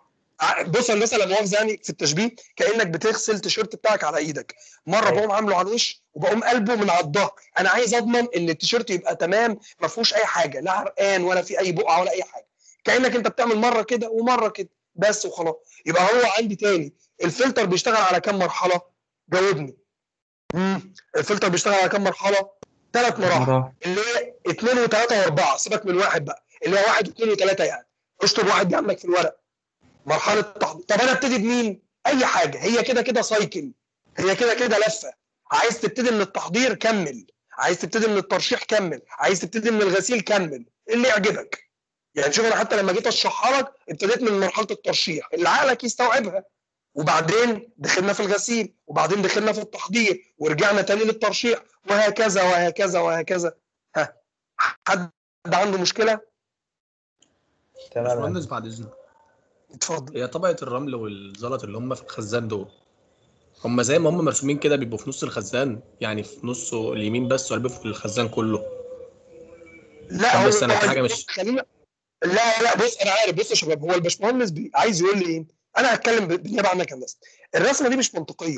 ع- بص يا هندسه لا مؤاخذه يعني في التشبيه كانك بتغسل تيشيرت بتاعك على ايدك مره أيوة. بقوم عامله على الوش وبقوم قلبه من على الظهر انا عايز اضمن ان التيشيرت يبقى تمام ما فيهوش اي حاجه لا عرقان ولا في اي بقعه ولا اي حاجه كانك انت بتعمل مره كده ومره كده بس وخلاص يبقى هو عندي تاني الفلتر بيشتغل على كام مرحله جاوبني مم. الفلتر بيشتغل على كام مرحله ثلاث مراحل مرة اللي هي اثنين وثلاثه واربعه سيبك من واحد بقى اللي هو واحد واثنين وثلاثه يعني اشطب واحد دي عندك في الورق مرحله تحضير طب انا ابتدي بمين؟ اي حاجه هي كده كده سايكل هي كده كده لفه عايز تبتدي من التحضير كمل عايز تبتدي من الترشيح كمل عايز تبتدي من الغسيل كمل اللي يعجبك يعني شوف انا حتى لما جيت اشرحها لك ابتديت من مرحله الترشيح اللي عقلك يستوعبها وبعدين دخلنا في الغسيل وبعدين دخلنا في التحضير ورجعنا تاني للترشيح وهكذا وهكذا وهكذا ها حد عنده مشكله تمام يا باشمهندس هندسة. بعد اذنك اتفضل هي طبقه الرمل والزلط اللي هم في الخزان دول هم زي ما هم مرسومين كده بيبقوا في نص الخزان يعني في نصه اليمين بس ولا بيبقوا في الخزان كله لا عشان هو بس أنا في هو- حاجة مش- خلينا لا لا بص انا عارف بص يا شباب هو الباشمهندس بي- عايز يقول لي ايه انا هتكلم ب- بالنيابه عنك هندسه الرسمه دي مش منطقيه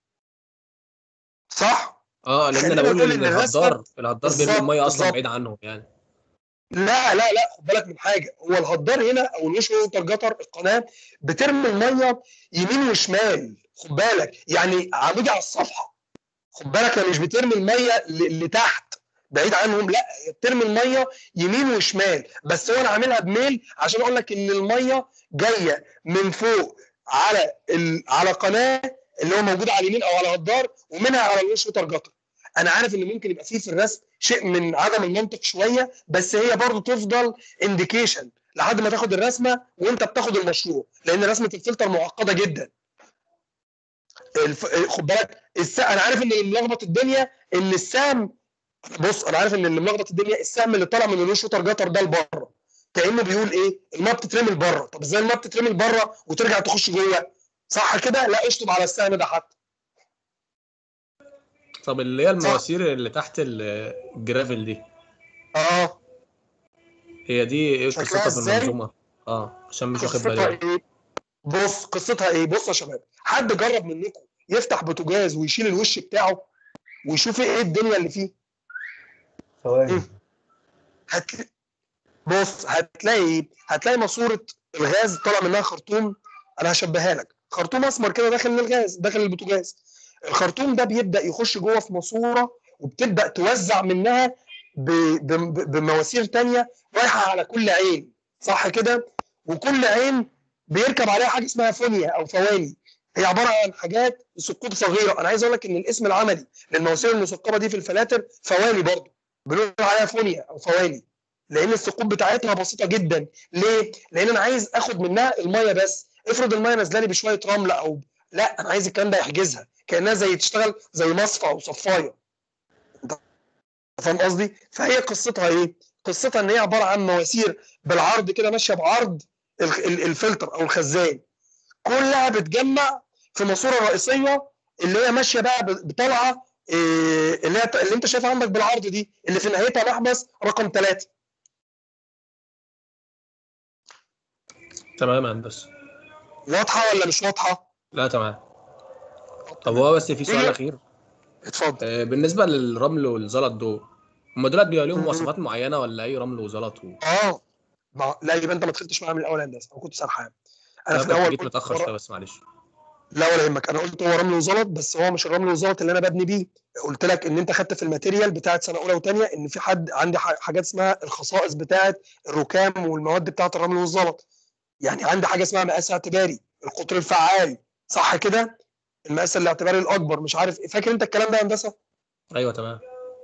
صح اه لان خلينا انا بقول نقول ان إن الرسمة- الهدار الهدار بيرمي بالظبط، الميه اصلا بالظبط. بعيد عنهم يعني لا لا لا خد بالك من حاجه هو الهدار هنا او الوش ووتر جتر القناه بترمي الميه يمين وشمال خد بالك يعني عمودي على الصفحه خد بالك هي مش بترمي الميه ل- لتحت بعيد عنهم لا هي بترمي الميه يمين وشمال بس هو انا عاملها بميل عشان اقول لك ان الميه جايه من فوق على ال... على قناه اللي هو موجود على اليمين او على الهدار ومنها على الوش ووتر جتر انا عارف ان ممكن يبقى فيه في الرسم شيء من عدم المنطق شويه بس هي برضو تفضل انديكيشن لحد ما تاخد الرسمه وانت بتاخد المشروع لان رسمه الفلتر معقده جدا الف... خد بالك الس... انا عارف ان اللي ملخبط الدنيا ان السهم بص انا عارف ان اللي ملخبط الدنيا السهم اللي طالع من الوش ووتر جتر ده لبره كانه بيقول ايه الميه بتترمي لبره طب ازاي الميه بتترمي لبره وترجع تخش جوه صح كده لا اشطب على السهم ده حتى طب اللي هي المواسير اللي تحت ال- الجرافل دي اه هي دي ايه شكلها قصتها في إزاي؟ المنظومه اه عشان مش واخد قصتها بالي ايه بص قصتها ايه بص يا شباب حد جرب منكم يفتح بوتاجاز ويشيل الوش بتاعه ويشوف ايه الدنيا اللي فيه ثواني هتل... بص هتلاقي ايه هتلاقي ماسوره الغاز طالع منها خرطوم انا هشبهها لك خرطوم اسمر كده داخل من الغاز داخل البوتاجاز الخرطوم ده بيبدا يخش جوه في ماسوره وبتبدا توزع منها ب... ب... ب- بمواسير تانية رايحه على كل عين صح كده وكل عين بيركب عليها حاجه اسمها فونيا او فواني هي عباره عن حاجات ثقوب صغيره انا عايز اقول لك ان الاسم العملي للمواسير المثقبه دي في الفلاتر فواني برضه بنقول عليها فونيا او فواني لان الثقوب بتاعتها بسيطه جدا ليه لان انا عايز اخد منها الميه بس افرض الميه نازله لي بشويه رمل او لا انا عايز الكلام ده يحجزها كانها زي تشتغل زي مصفى او صفايه انت فاهم قصدي فهي قصتها ايه قصتها ان هي عباره عن مواسير بالعرض كده ماشيه بعرض ال- ال- الفلتر او الخزان كلها بتجمع في ماسوره رئيسيه اللي هي ماشيه بقى ب- بطلعه إيه، اللي هي اللي انت شايفها عندك بالعرض دي اللي في نهايتها محبس رقم ثلاثه تمام يا هندسه واضحه ولا مش واضحه؟ لا تمام طب هو بس في سؤال إيه؟ اخير اتفضل آه، بالنسبه للرمل والزلط دول هم دول بيبقى لهم مم. مواصفات معينه ولا اي رمل وزلط و... اه ما لا يبقى انت ما دخلتش معايا من الاول يا هندسه انا كنت سرحان انا انا في كنت الاول جيت قلت متاخر هو- شويه بس معلش لا ولا يهمك انا قلت هو رمل وزلط بس هو مش الرمل والزلط اللي انا ببني بيه قلت لك ان انت خدت في الماتيريال بتاعت سنه اولى وثانيه ان في حد عندي ح- حاجات اسمها الخصائص بتاعت الركام والمواد بتاعت الرمل والزلط يعني عندي حاجه اسمها مقاس اعتباري القطر الفعال صح كده المقاس الاعتباري الاكبر مش عارف إيه. فاكر انت الكلام ده يا هندسه ايوه تمام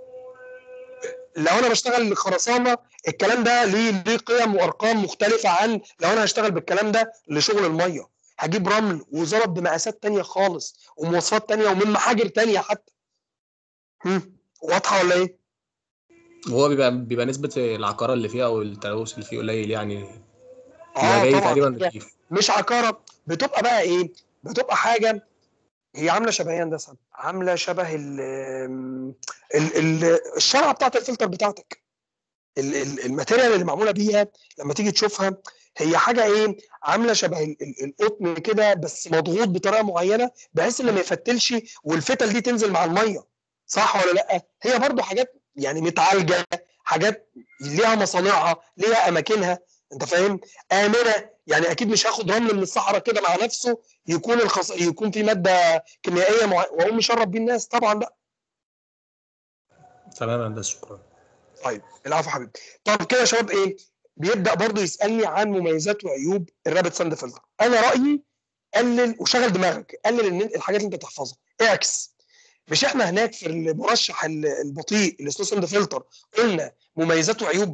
لو انا بشتغل خرسانه الكلام ده ليه ليه قيم وارقام مختلفه عن لو انا هشتغل بالكلام ده لشغل الميه هجيب رمل وزلط بمقاسات تانية خالص ومواصفات تانية ومن محاجر تانية حتى هم، واضحه ولا ايه؟ وهو بيبقى بيبقى نسبه العقاره اللي فيها او التلوث اللي فيه قليل يعني بيبقى اه جاي طبعا تقريبا كده. نضيف مش عقاره بتبقى بقى ايه؟ بتبقى حاجه هي عامله شبه ايه يا هندسه؟ عامله شبه ال ال ال الشرعه بتاعت الفلتر بتاعتك ال- ال- الماتيريال اللي معموله بيها لما تيجي تشوفها هي حاجه ايه عامله شبه ال- ال- القطن كده بس مضغوط بطريقه معينه بحيث ان ما يفتلش والفتل دي تنزل مع الميه صح ولا لا هي برضو حاجات يعني متعالجه حاجات ليها مصانعها ليها اماكنها انت فاهم امنه يعني اكيد مش هاخد رمل من الصحراء كده مع نفسه يكون الخص... يكون في ماده كيميائيه مع... واقوم مشرب بيه الناس طبعا لا تمام يا هندسه شكرا طيب العفو حبيبي طب كده يا شباب ايه بيبدا برضو يسالني عن مميزات وعيوب الرابط ساند فلتر انا رايي قلل وشغل دماغك قلل ان الحاجات اللي انت تحفظها اعكس مش احنا هناك في المرشح ال- البطيء اللي اسمه ساند فلتر قلنا مميزات وعيوب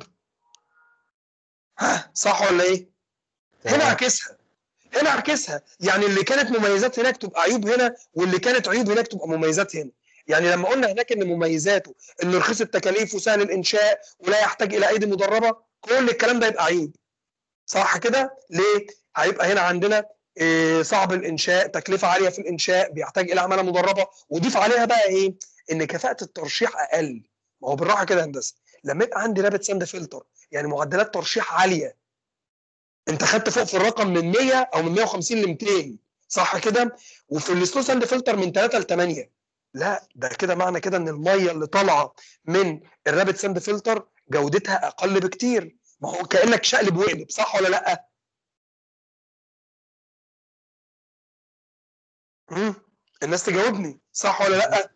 ها صح ولا ايه هنا تمام. اعكسها هنا اعكسها يعني اللي كانت مميزات هناك تبقى عيوب هنا واللي كانت عيوب هناك تبقى مميزات هنا يعني لما قلنا هناك ان مميزاته انه رخيص التكاليف وسهل الانشاء ولا يحتاج الى ايدي مدربه كل الكلام ده يبقى عيوب صح كده ليه هيبقى هنا عندنا إيه صعب الانشاء تكلفه عاليه في الانشاء بيحتاج الى عماله مدربه وضيف عليها بقى ايه ان كفاءه الترشيح اقل ما هو بالراحه كده يا هندسه لما يبقى عندي رابط ساند فلتر يعني معدلات ترشيح عاليه انت خدت فوق في الرقم من 100 او من 150 ل 200 صح كده وفي السلو ساند فلتر من 3 ل 8 لا ده كده معنى كده ان الميه اللي طالعه من الرابط ساند فلتر جودتها اقل بكتير ما هو كانك شقلب وقلب صح ولا لا مم. الناس تجاوبني صح ولا لا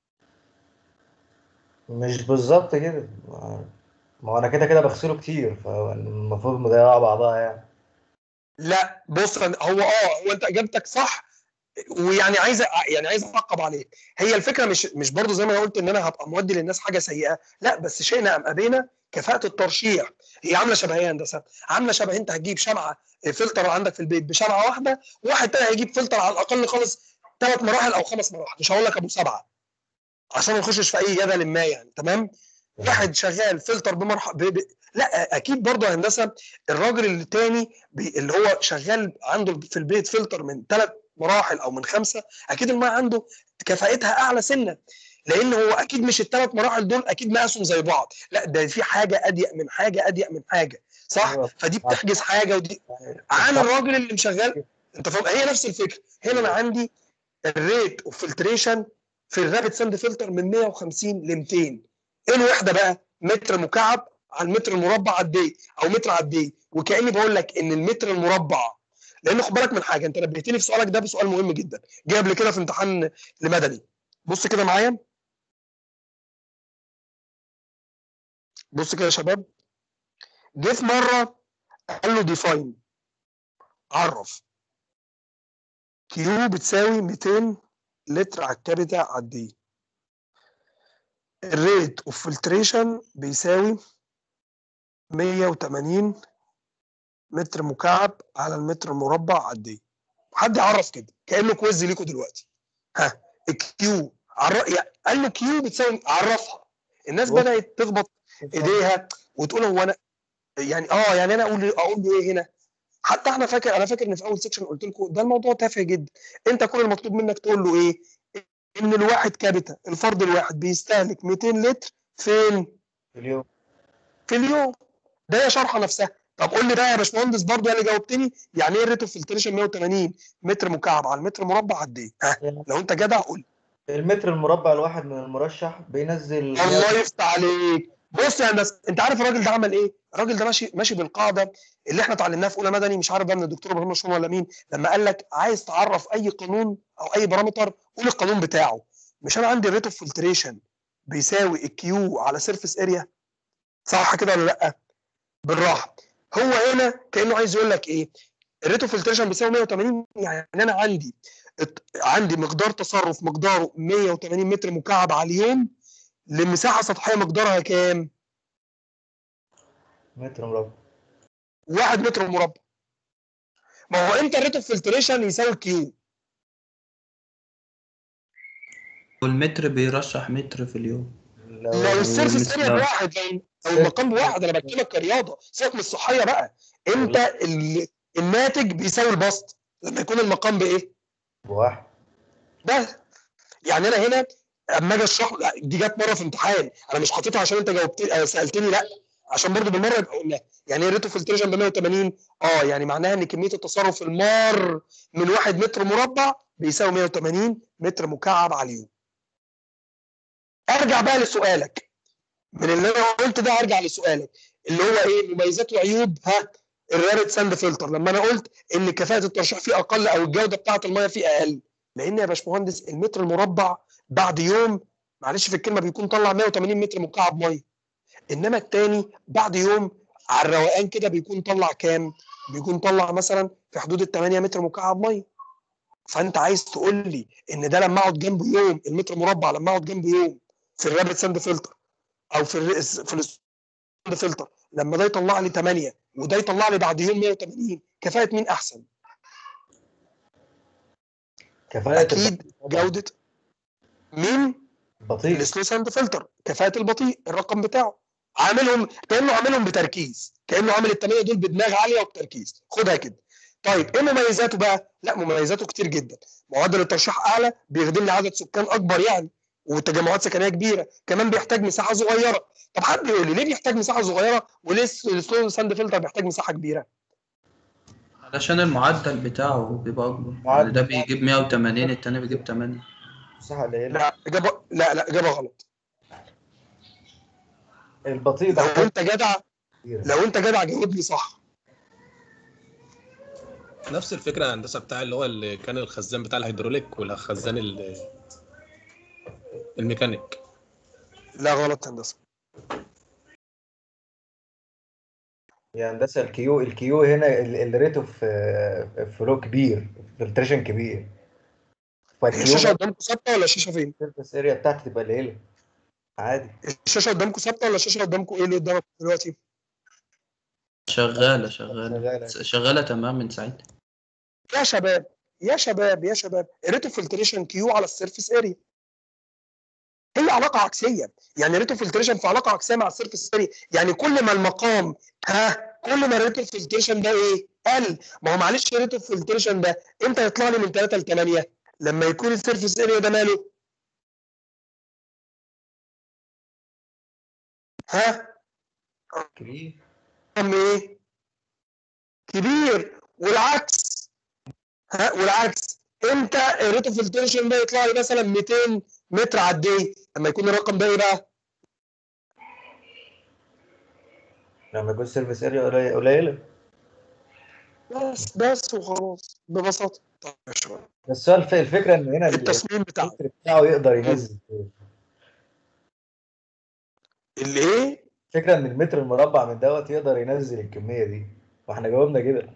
مش بالظبط كده ما ما هو انا كده كده بغسله كتير فالمفروض مضيعه بعضها يعني لا بص أنا- هو اه هو انت اجابتك صح ويعني عايز أ- يعني عايز اعقب عليك هي الفكره مش مش برضو زي ما انا قلت ان انا هبقى مودي للناس حاجه سيئه لا بس شئنا ام ابينا كفاءه الترشيح هي عامله شبه ايه يا هندسه عامله شبه انت هتجيب شمعه فلتر عندك في البيت بشمعه واحده وواحد تاني هيجيب فلتر على الاقل خالص ثلاث مراحل او خمس مراحل مش هقول لك ابو سبعه عشان ما نخشش في اي جدل ما يعني تمام واحد شغال فلتر بمرحله ب... ب... لا اكيد برضه يا هندسه الراجل التاني بي... اللي هو شغال عنده في البيت فلتر من ثلاث مراحل او من خمسه اكيد الميه عنده كفاءتها اعلى سنه لان هو اكيد مش الثلاث مراحل دول اكيد مقاسهم زي بعض لا ده في حاجه اضيق من حاجه اضيق من حاجه صح أيوة. فدي بتحجز حاجه ودي عن الراجل اللي مشغل انت فاهم هي نفس الفكره هنا انا عندي الريت اوف فلتريشن في الرابid ساند فلتر من 150 ل 200 ايه الوحده بقى متر مكعب على المتر المربع قد ايه او متر قد ايه وكاني بقول لك ان المتر المربع لان خد بالك من حاجه انت نبهتني في سؤالك ده بسؤال مهم جدا جه قبل كده في امتحان لمدني بص كده معايا بص كده يا شباب جه في مره قال له ديفاين عرف كيو بتساوي 200 لتر على الكابيتا على الدي الريت اوف فلتريشن بيساوي 180 متر مكعب على المتر المربع على الدي حد يعرف كده كانه كويز ليكوا دلوقتي ها الكيو عر... يعني قال له كيو بتساوي عرفها الناس بص. بدات تخبط ايديها وتقول هو انا يعني اه يعني انا اقول اقول له ايه هنا حتى احنا فاكر انا فاكر ان في اول سيكشن قلت لكم ده الموضوع تافه جدا انت كل المطلوب منك تقول له ايه ان الواحد كابيتا الفرد الواحد بيستهلك 200 لتر فين في اليوم في اليوم ده هي شرحه نفسها طب قول لي بقى يا باشمهندس برضه اللي جاوبتني يعني ايه الريت اوف فلتريشن 180 متر مكعب على المتر مربع قد ايه ها يعني لو انت جدع قول المتر المربع الواحد من المرشح بينزل الله يفتح عليك بص يا هندسه انت عارف الراجل ده عمل ايه؟ الراجل ده ماشي ماشي بالقاعده اللي احنا اتعلمناها في اولى مدني مش عارف بقى من الدكتور ابراهيم مشهور ولا مين لما قال لك عايز تعرف اي قانون او اي بارامتر قول القانون بتاعه مش انا عندي الريت اوف فلتريشن بيساوي الكيو على سيرفيس اريا صح كده ولا لا؟ بالراحه هو هنا كانه عايز يقول لك ايه؟ الريت اوف فلتريشن بيساوي 180 يعني انا عندي عندي مقدار تصرف مقداره 180 متر مكعب على اليوم لمساحه سطحيه مقدارها كام؟ متر مربع واحد متر مربع ما هو امتى الريت اوف فلتريشن يساوي كيو والمتر بيرشح متر في اليوم لو لو السيرفيس والمثل- اريا بواحد لو لو المقام بواحد انا بكلمك كرياضه سيبك من الصحيه بقى امتى ال- الناتج بيساوي البسط لما يكون المقام بايه؟ واحد ده يعني انا هنا اما اجي اشرح لا، دي جت مره في امتحان انا مش حاططها عشان انت جاوبت آه، سالتني لا عشان برضو بالمره يبقى قلنا يعني ايه ريتو فلتريشن ب 180 اه يعني معناها ان كميه التصرف المار من 1 متر مربع بيساوي 180 متر مكعب على اليوم ارجع بقى لسؤالك من اللي انا قلت ده ارجع لسؤالك اللي هو ايه مميزات وعيوب ها الرابد ساند فلتر لما انا قلت ان كفاءه الترشيح فيه اقل او الجوده بتاعه الميه فيه اقل لان يا باشمهندس المتر المربع بعد يوم معلش في الكلمه بيكون طلع 180 متر مكعب ميه انما التاني بعد يوم على الروقان كده بيكون طلع كام؟ بيكون طلع مثلا في حدود ال 8 متر مكعب ميه فانت عايز تقول لي ان ده لما اقعد جنبه يوم المتر مربع لما اقعد جنبه يوم في الرابد ساند فلتر او في الر- في الساند فلتر لما ده يطلع لي 8 وده يطلع لي بعد يوم 180 كفاءه مين احسن؟ كفاءة اكيد جوده مين؟ البطيء السلو ساند فلتر كفاءه البطيء الرقم بتاعه عاملهم كانه عاملهم بتركيز كانه عامل الثمانيه دول بدماغ عاليه وبتركيز خدها كده طيب ايه مميزاته بقى لا مميزاته كتير جدا معدل الترشيح اعلى بيخدم لي عدد سكان اكبر يعني وتجمعات سكنيه كبيره كمان بيحتاج مساحه صغيره طب حد يقول لي ليه بيحتاج مساحه صغيره وليه السلو ساند فلتر بيحتاج مساحه كبيره علشان المعدل بتاعه بيبقى اكبر يعني ده بيجيب 180 التاني بيجيب 8 مساحة قليلة لا اجابه لا لا اجابه غلط البطيء لو ده انت جدع كتير. لو انت جدع جاوب لي صح نفس الفكره يا هندسه بتاع اللي هو اللي كان الخزان بتاع الهيدروليك والخزان ال- الميكانيك لا غلط هندسه يا هندسة الكيو الكيو هنا ال- الريت اوف فلو كبير فلتريشن كبير هي فالكيو الشاشه قدامكم ثابته ولا الشاشه فين؟ السيرفس اريا بتاعتي تبقى قليلة عادي الشاشه قدامكم ثابته ولا الشاشه قدامكم ايه اللي قدامك دلوقتي؟ شغالة شغالة شغالة. شغالة تمام من ساعتها يا شباب يا شباب يا شباب ريتو فلتريشن كيو على السيرفيس اريا هي علاقه عكسيه يعني ريتو فلتريشن في علاقه عكسيه مع السيرفيس اريا يعني كل ما المقام ها كل ما الريتو فلتريشن ده ايه قل ما هو معلش ريتو فلتريشن ده امتى يطلع لي من 3 ل 8 لما يكون السيرفيس اريا ده ماله ها كبير رقم ايه كبير والعكس ها والعكس امتى الريت اوف فلتريشن ده يطلع لي مثلا 200 متر على الدقيقه لما يكون الرقم ده ايه بقى لما يكون السيرفس اريا قليلة- قليلة بس بس وخلاص ببساطه طيب يا شباب بس هو الف- الفكرة ان هنا ال- التصميم بتاعه الفلتر بتاعه يقدر ينزل اللي ايه الفكرة ان المتر المربع من دوت يقدر ينزل الكمية دي واحنا جاوبنا كده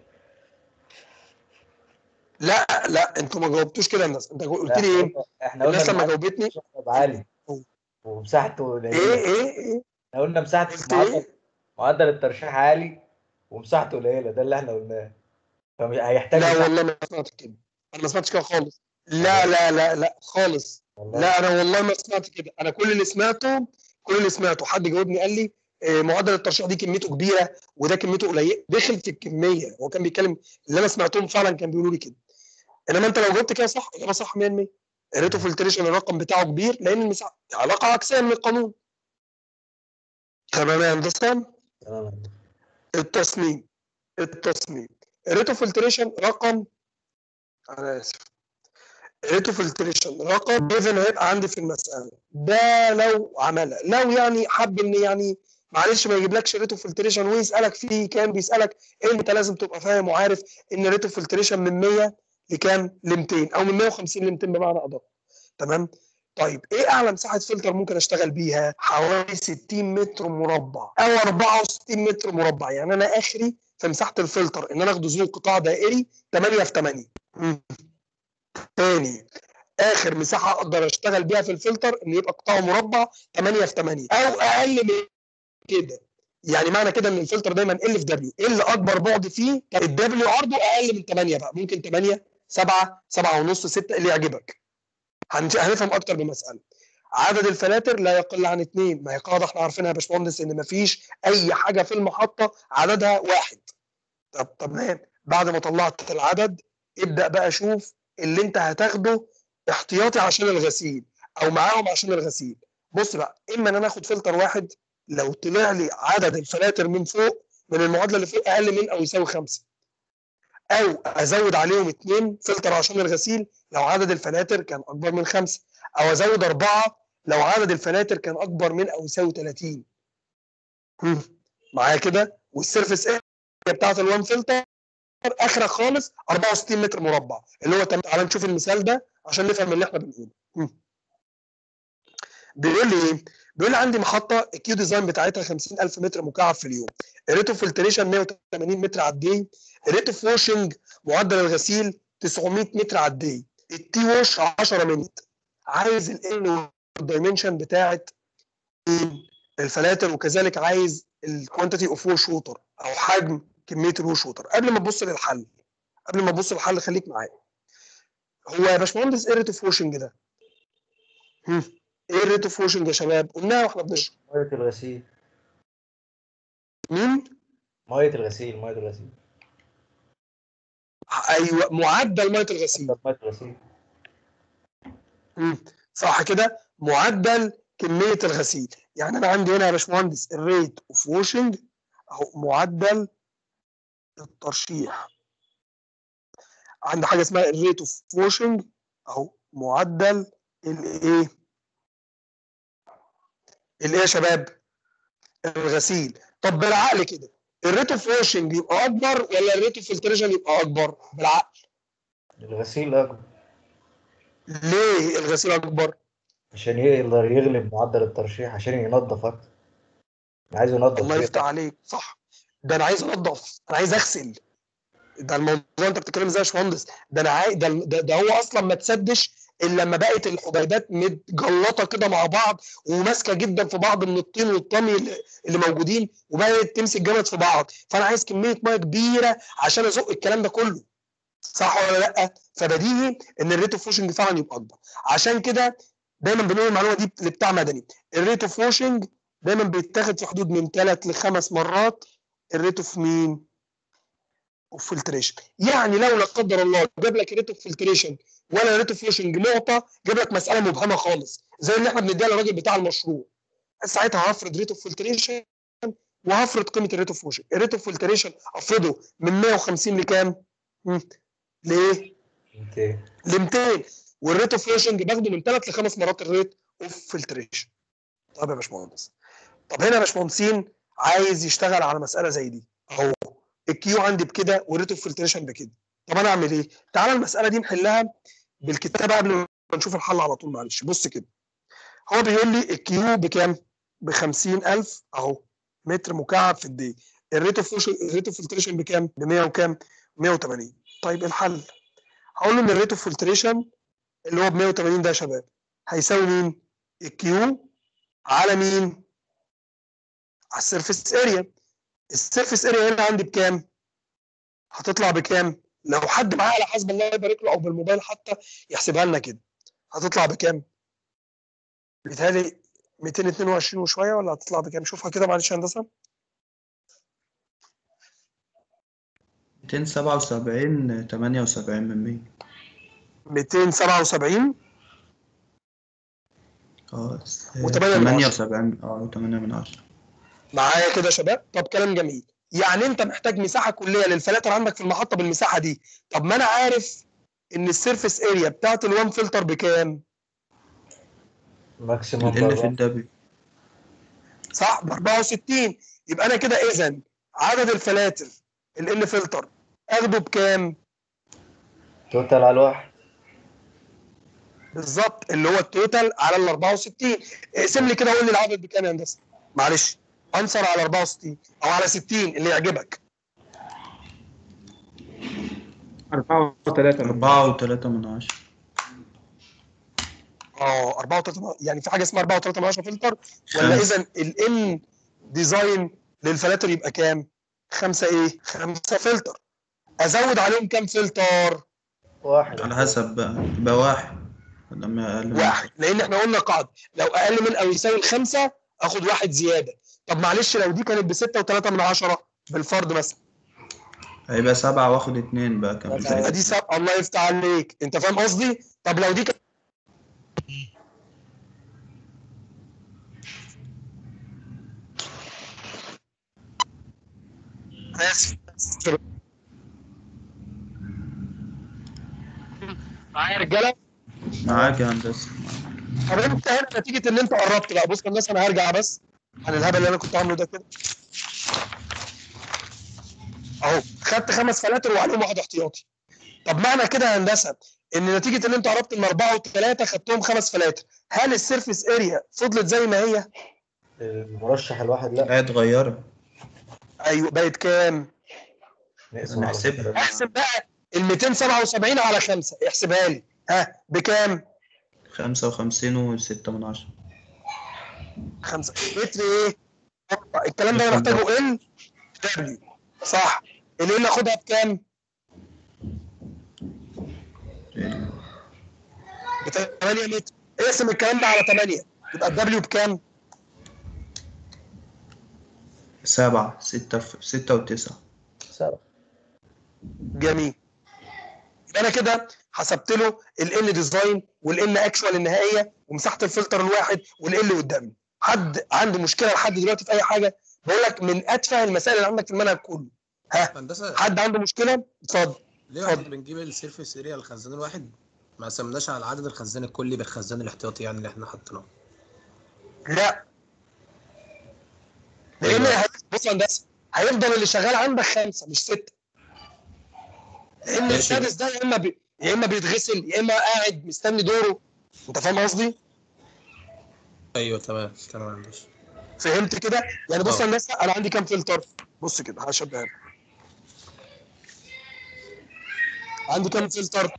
لا لا انتوا ما جاوبتوش كده الناس انت قلت لي ايه احنا قلنا الناس لما المعدل جاوبتني يبقى عالي ومساحته ايه قليلة ايه ايه احنا قلنا مساحة قلت معدل ايه معدل الترشيح عالي ومساحته قليلة ده اللي احنا قلناه فهيحتاج لا مساحة والله ما سمعت كده انا ما سمعتش كده خالص لا لا لا لا خالص والله. لا انا والله ما سمعت كده انا كل اللي سمعته كل اللي سمعته حد جاوبني قال لي آه، معدل الترشيح دي كميته كبيره وده كميته قليله دخل في الكميه هو كان بيتكلم اللي انا سمعتهم فعلا كان بيقولوا لي كده انما انت لو جاوبت كده صح اجابه صح 100% الريتو فلتريشن الرقم بتاعه كبير لان المساحه علاقه عكسيه من القانون تمام يا هندسه تمام. التصميم التصميم الريتو فلتريشن رقم انا اسف ريتو فلتريشن رقم اذا هيبقى عندي في المساله ده لو عملها لو يعني حب ان يعني معلش ما يجيبلكش ريتو فلتريشن ويسالك فيه كام بيسالك انت لازم تبقى فاهم وعارف ان ريتو فلتريشن من 100 لكام ل 200 او من 150 ل 200 بمعنى ادق تمام طيب ايه اعلى مساحه فلتر ممكن اشتغل بيها حوالي 60 متر مربع او 64 متر مربع يعني انا اخري في مساحه الفلتر ان انا اخده زون قطاع دائري 8 في 8 مم. تاني اخر مساحه اقدر اشتغل بيها في الفلتر ان يبقى قطاعه مربع 8 في 8 او اقل من كده يعني معنى كده ان الفلتر دايما ال في دبليو ال اكبر بعد فيه الدبليو عرضه اقل من 8 بقى ممكن 8 7 7 ونص 6 اللي يعجبك هنج- هنفهم اكتر بمساله عدد الفلاتر لا يقل عن اثنين ما هي قاعده احنا عارفينها يا باشمهندس ان ما فيش اي حاجه في المحطه عددها واحد طب تمام بعد ما طلعت العدد ابدا بقى شوف اللي انت هتاخده احتياطي عشان الغسيل او معاهم عشان الغسيل بص بقى اما ان انا اخد فلتر واحد لو طلع لي عدد الفلاتر من فوق من المعادله اللي فوق اقل من او يساوي خمسه او ازود عليهم اثنين فلتر عشان الغسيل لو عدد الفلاتر كان اكبر من خمسه او ازود اربعه لو عدد الفلاتر كان اكبر من او يساوي 30 هم، معايا كده والسيرفيس اريا بتاعت الوان فلتر اخرك خالص 64 متر مربع اللي هو تم- تعالى نشوف المثال ده عشان نفهم اللي احنا بنقوله هم. بيقول لي ايه؟ بيقول لي عندي محطه الكيو ديزاين بتاعتها 50000 متر مكعب في اليوم الريت اوف فلتريشن 180 متر على الدي الريت اوف واشنج معدل الغسيل 900 متر على الدي التي ووش 10 منت عايز الان والدايمنشن بتاعت مين؟ الفلاتر وكذلك عايز الكوانتيتي اوف ووش ووتر او حجم كميه الووش ووتر قبل ما تبص للحل قبل ما تبص للحل خليك معايا هو يا باشمهندس ايه الريت اوف واشنج ده؟ هم، ايه الريت اوف واشنج يا شباب؟ قلناها واحنا بنشرح ميه الغسيل مين؟ ميه الغسيل ميه الغسيل ايوه معدل ميه الغسيل ميه الغسيل مم. صح كده معدل كميه الغسيل يعني انا عندي هنا يا باشمهندس الريت اوف واشنج اهو معدل الترشيح عندي حاجه اسمها الريت اوف واشنج اهو معدل الايه الايه يا شباب الغسيل طب بالعقل كده الريت اوف واشنج يبقى اكبر ولا الريت اوف فلتريشن يبقى اكبر بالعقل الغسيل اكبر ليه الغسيل اكبر عشان يقدر يغلب معدل الترشيح عشان ينظف اكتر عايز ينظف الله كده. يفتح عليك صح ده انا عايز انضف انا عايز اغسل ده الموضوع انت بتتكلم ازاي يا باشمهندس ده انا عايز ده, ده, ده هو اصلا ما تسدش الا لما بقت الحبيبات متجلطه كده مع بعض وماسكه جدا في بعض من الطين والطمي اللي, اللي موجودين وبقت تمسك جامد في بعض فانا عايز كميه ميه كبيره عشان ازق الكلام ده كله صح ولا لا فبديهي ان الريت اوف واشنج فعلا يبقى اكبر عشان كده دايما بنقول المعلومه دي اللي بتاع مدني الريت اوف واشنج دايما بيتاخد في حدود من ثلاث لخمس مرات الريت اوف مين؟ اوف فلتريشن يعني لو لا قدر الله جاب لك ريت اوف فلتريشن ولا ريت اوف واشنج نقطه جاب لك مساله مبهمه خالص زي اللي احنا بنديها للراجل بتاع المشروع ساعتها هفرض ريت اوف فلتريشن وهفرض قيمه الريت اوف واشنج الريت اوف فلتريشن افرضه من 150 لكام؟ مم. ليه؟ انت ل 200 والريت اوف واشنج باخده من ثلاث لخمس مرات الريت اوف فلتريشن طب يا باشمهندس طب هنا يا باشمهندسين عايز يشتغل على مساله زي دي اهو الكيو عندي بكده والريت اوف فلتريشن بكده طب انا اعمل ايه؟ تعالى المساله دي نحلها بالكتابه قبل ما نشوف الحل على طول معلش بص كده هو بيقول لي الكيو بكام؟ ب 50000 اهو متر مكعب في الدقيقه الريت اوف الريت اوف فلتريشن بكام؟ ب 100 وكام؟ 180 طيب الحل هقول له ان الريت اوف فلتريشن اللي هو ب 180 ده يا شباب هيساوي مين؟ الكيو على مين؟ على السيرفيس اريا السيرفيس اريا هنا عندي بكام؟ هتطلع بكام؟ لو حد معاه على حسب الله يبارك له او بالموبايل حتى يحسبها لنا كده هتطلع بكام؟ بيتهيألي 222 وشويه ولا هتطلع بكام؟ شوفها كده معلش يا هندسه 277 78 من 100 277 اه وتمانية من عشرة. 78 اه 8 من 10 معايا كده يا شباب طب كلام جميل يعني انت محتاج مساحه كليه للفلاتر عندك في المحطه بالمساحه دي طب ما انا عارف ان السيرفيس اريا بتاعت الوان فلتر بكام ماكسيموم ال في بره الدبليو صح ب 64 يبقى انا كده اذا عدد الفلاتر ال فلتر اخده بكام توتال على الواحد بالظبط اللي هو التوتال على ال 64 اقسم لي كده قول لي العدد بكام يا هندسه معلش انصر على 64 او على 60 اللي يعجبك أربعة وثلاثة 4 و3 من 10 اه 4 و3 يعني في حاجه اسمها 4 و3 من 10 فلتر ولا خمسة. اذا الان ديزاين للفلاتر يبقى كام؟ خمسه ايه؟ خمسه فلتر ازود عليهم كام فلتر؟ واحد على حسب بقى يبقى واحد لما اقل من واحد لان احنا قلنا قاعده لو اقل من او يساوي الخمسه اخد واحد زياده طب معلش لو دي كانت بستة وثلاثة من عشرة بالفرد مثلا هيبقى سبعة واخد اتنين بقى كمان يبقى دي سب... الله يفتح عليك انت فاهم قصدي؟ طب لو دي كانت اسف معايا يا رجاله معاك يا هندسه طب انت هنا نتيجه ان انت قربت بقى بص الناس انا هرجع بس عن الهبل اللي انا كنت عامله ده كده اهو خدت خمس فلاتر وعليهم واحد احتياطي طب معنى كده يا هندسه ان نتيجه ان انت قربت من اربعه وثلاثه خدتهم خمس فلاتر هل السيرفيس اريا فضلت زي ما هي؟ المرشح الواحد لا هي اتغيرت ايوه بقت كام؟ نقسم على نحسبها. ثلاثة. احسب بقى ال 277 على 5 احسبها لي ها بكام؟ 55 وستة من عشرة 5 متر ايه؟ الكلام ده انا محتاجه ال دبليو صح ال ال اخدها بكام؟ ب 8 متر اقسم الكلام ده على 8 يبقى الدبليو بكام؟ سبعة ستة في ستة وتسعة سبعة جميل يبقى انا كده حسبت له ال ال ديزاين وال ال اكشوال النهائيه ومساحه الفلتر الواحد وال ال والدبليو حد عنده مشكله لحد دلوقتي في اي حاجه بقول لك من اتفه المسائل اللي عندك في المنهج كله ها هندسه حد عنده مشكله اتفضل ليه احنا بنجيب السيرفيس اريا للخزان الواحد ما قسمناش على عدد الخزان الكلي بالخزان الاحتياطي يعني اللي احنا حطيناه لا لان أيوة. هي- بص يا هندسه هيفضل اللي شغال عندك خمسه مش سته لان ماشي. السادس ده يا اما بي... يا اما بيتغسل يا اما قاعد مستني دوره انت فاهم قصدي؟ ايوه تمام تمام ماشي فهمت كده؟ يعني بص آه. يا هندسه انا عندي كام فلتر؟ بص كده هشبهها لك. عندي كام فلتر؟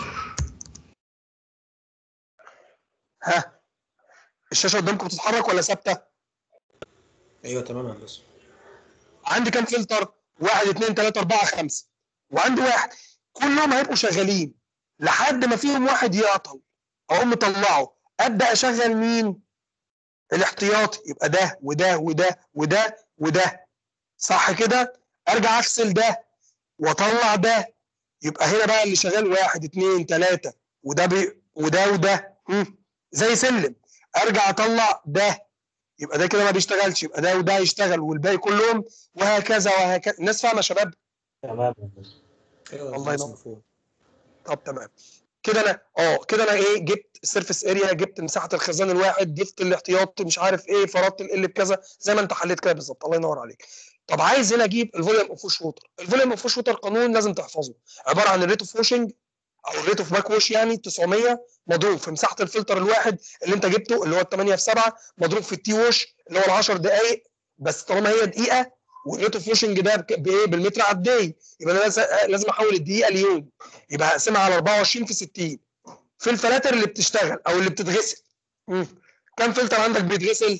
ها الشاشه قدامكم بتتحرك ولا ثابته؟ ايوه تمام يا هندسه عندي كام فلتر؟ واحد اثنين ثلاثة أربعة خمسة وعندي واحد كلهم هيبقوا شغالين لحد ما فيهم واحد يعطل أقوم مطلعه أبدأ أشغل مين؟ الاحتياطي يبقى ده وده وده وده وده صح كده؟ أرجع أغسل ده وأطلع ده يبقى هنا بقى اللي شغال واحد اثنين ثلاثة وده بي وده وده مم. زي سلم أرجع أطلع ده يبقى ده كده ما بيشتغلش يبقى ده وده يشتغل والباقي كلهم وهكذا وهكذا الناس فاهمه يا شباب تمام يا هندسة. ايوه الله هندسة ينور. مفهوم. طب تمام كده انا اه كده انا ايه جبت السيرفيس اريا جبت مساحه الخزان الواحد ضفت الاحتياط مش عارف ايه فرضت ال بكذا زي ما انت حليت كده بالظبط الله ينور عليك طب عايز هنا اجيب الفوليوم اوف ووش ووتر الفوليوم اوف ووش ووتر قانون لازم تحفظه عباره عن الريت اوف ووشنج او الريت اوف باك ووش يعني 900 مضروب في مساحه الفلتر الواحد اللي انت جبته اللي هو 8 في 7 مضروب في التي ووش اللي هو ال 10 دقائق بس طالما هي دقيقه والريت اوف ووشنج ده بك- بايه بالمتر على الدقيقه يبقى انا لازم- لازم احول الدقيقه ليوم يبقى هقسمها على 24 في 60 في الفلاتر اللي بتشتغل او اللي بتتغسل مم. كم فلتر عندك بيتغسل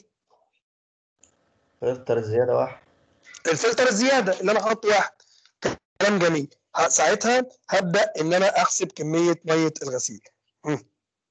فلتر زيادة واحد الفلتر الزياده اللي انا حاطه واحد كلام جميل ه- ساعتها هبدا ان انا احسب كميه ميه الغسيل مم.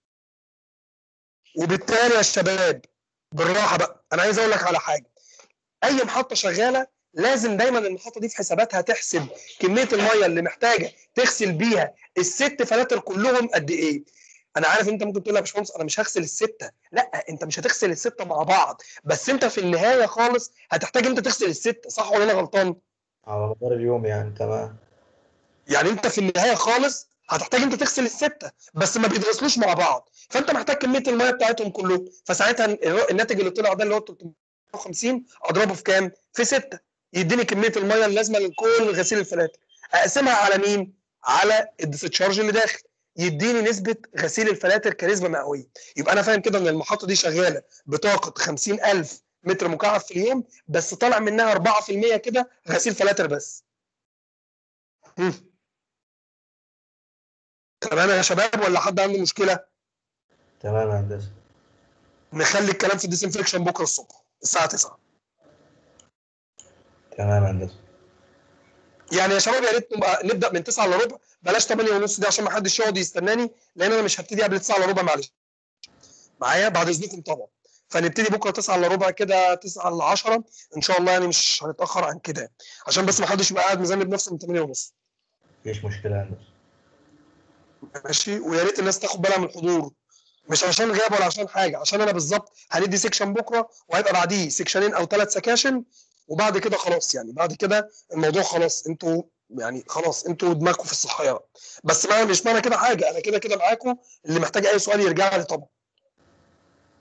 وبالتالي يا شباب بالراحه بقى انا عايز اقول لك على حاجه اي محطه شغاله لازم دايما المحطه دي في حساباتها تحسب كميه الميه اللي محتاجه تغسل بيها الست فلاتر كلهم قد ايه انا عارف انت ممكن تقول لي يا باشمهندس انا مش هغسل السته لا انت مش هتغسل السته مع بعض بس انت في النهايه خالص هتحتاج انت تغسل السته صح ولا انا غلطان على مدار اليوم يعني تمام يعني انت في النهايه خالص هتحتاج انت تغسل السته بس ما بيتغسلوش مع بعض فانت محتاج كميه الميه بتاعتهم كلهم فساعتها الر- الناتج اللي طلع ده اللي هو 350 اضربه في كام؟ في سته يديني كميه الميه اللازمه لكل غسيل الفلاتر اقسمها على مين؟ على الديسشارج اللي داخل يديني نسبه غسيل الفلاتر كنسبه مئويه يبقى انا فاهم كده ان المحطه دي شغاله بطاقه 50000 متر مكعب في اليوم بس طالع منها 4% كده غسيل فلاتر بس مم. تمام يا شباب ولا حد عنده مشكله تمام يا هندسة نخلي الكلام في الديسنفكشن بكره الصبح الساعه 9 تمام يا هندسة يعني يا شباب يا ريت نبقى نبدا من 9 الا ربع بلاش 8 ونص دي عشان ما حدش يقعد يستناني لان انا مش هبتدي قبل 9 الا ربع معلش معايا بعد اذنكم طبعا فنبتدي بكره 9 الا ربع كده 9 الا 10 ان شاء الله يعني مش هنتاخر عن كده عشان بس ما حدش يبقى قاعد مذنب نفسه من 8 ونص مفيش مشكلة يا هندسة ماشي ويا ريت الناس تاخد بالها من الحضور مش عشان غياب ولا عشان حاجه عشان انا بالظبط هندي سيكشن بكره وهيبقى بعديه سيكشنين او ثلاث سكاشن وبعد كده خلاص يعني بعد كده الموضوع خلاص انتوا يعني خلاص انتوا دماغكم في الصحيان بس ما مش معنى كده حاجه انا كده كده معاكم اللي محتاج اي سؤال يرجع لي طبعا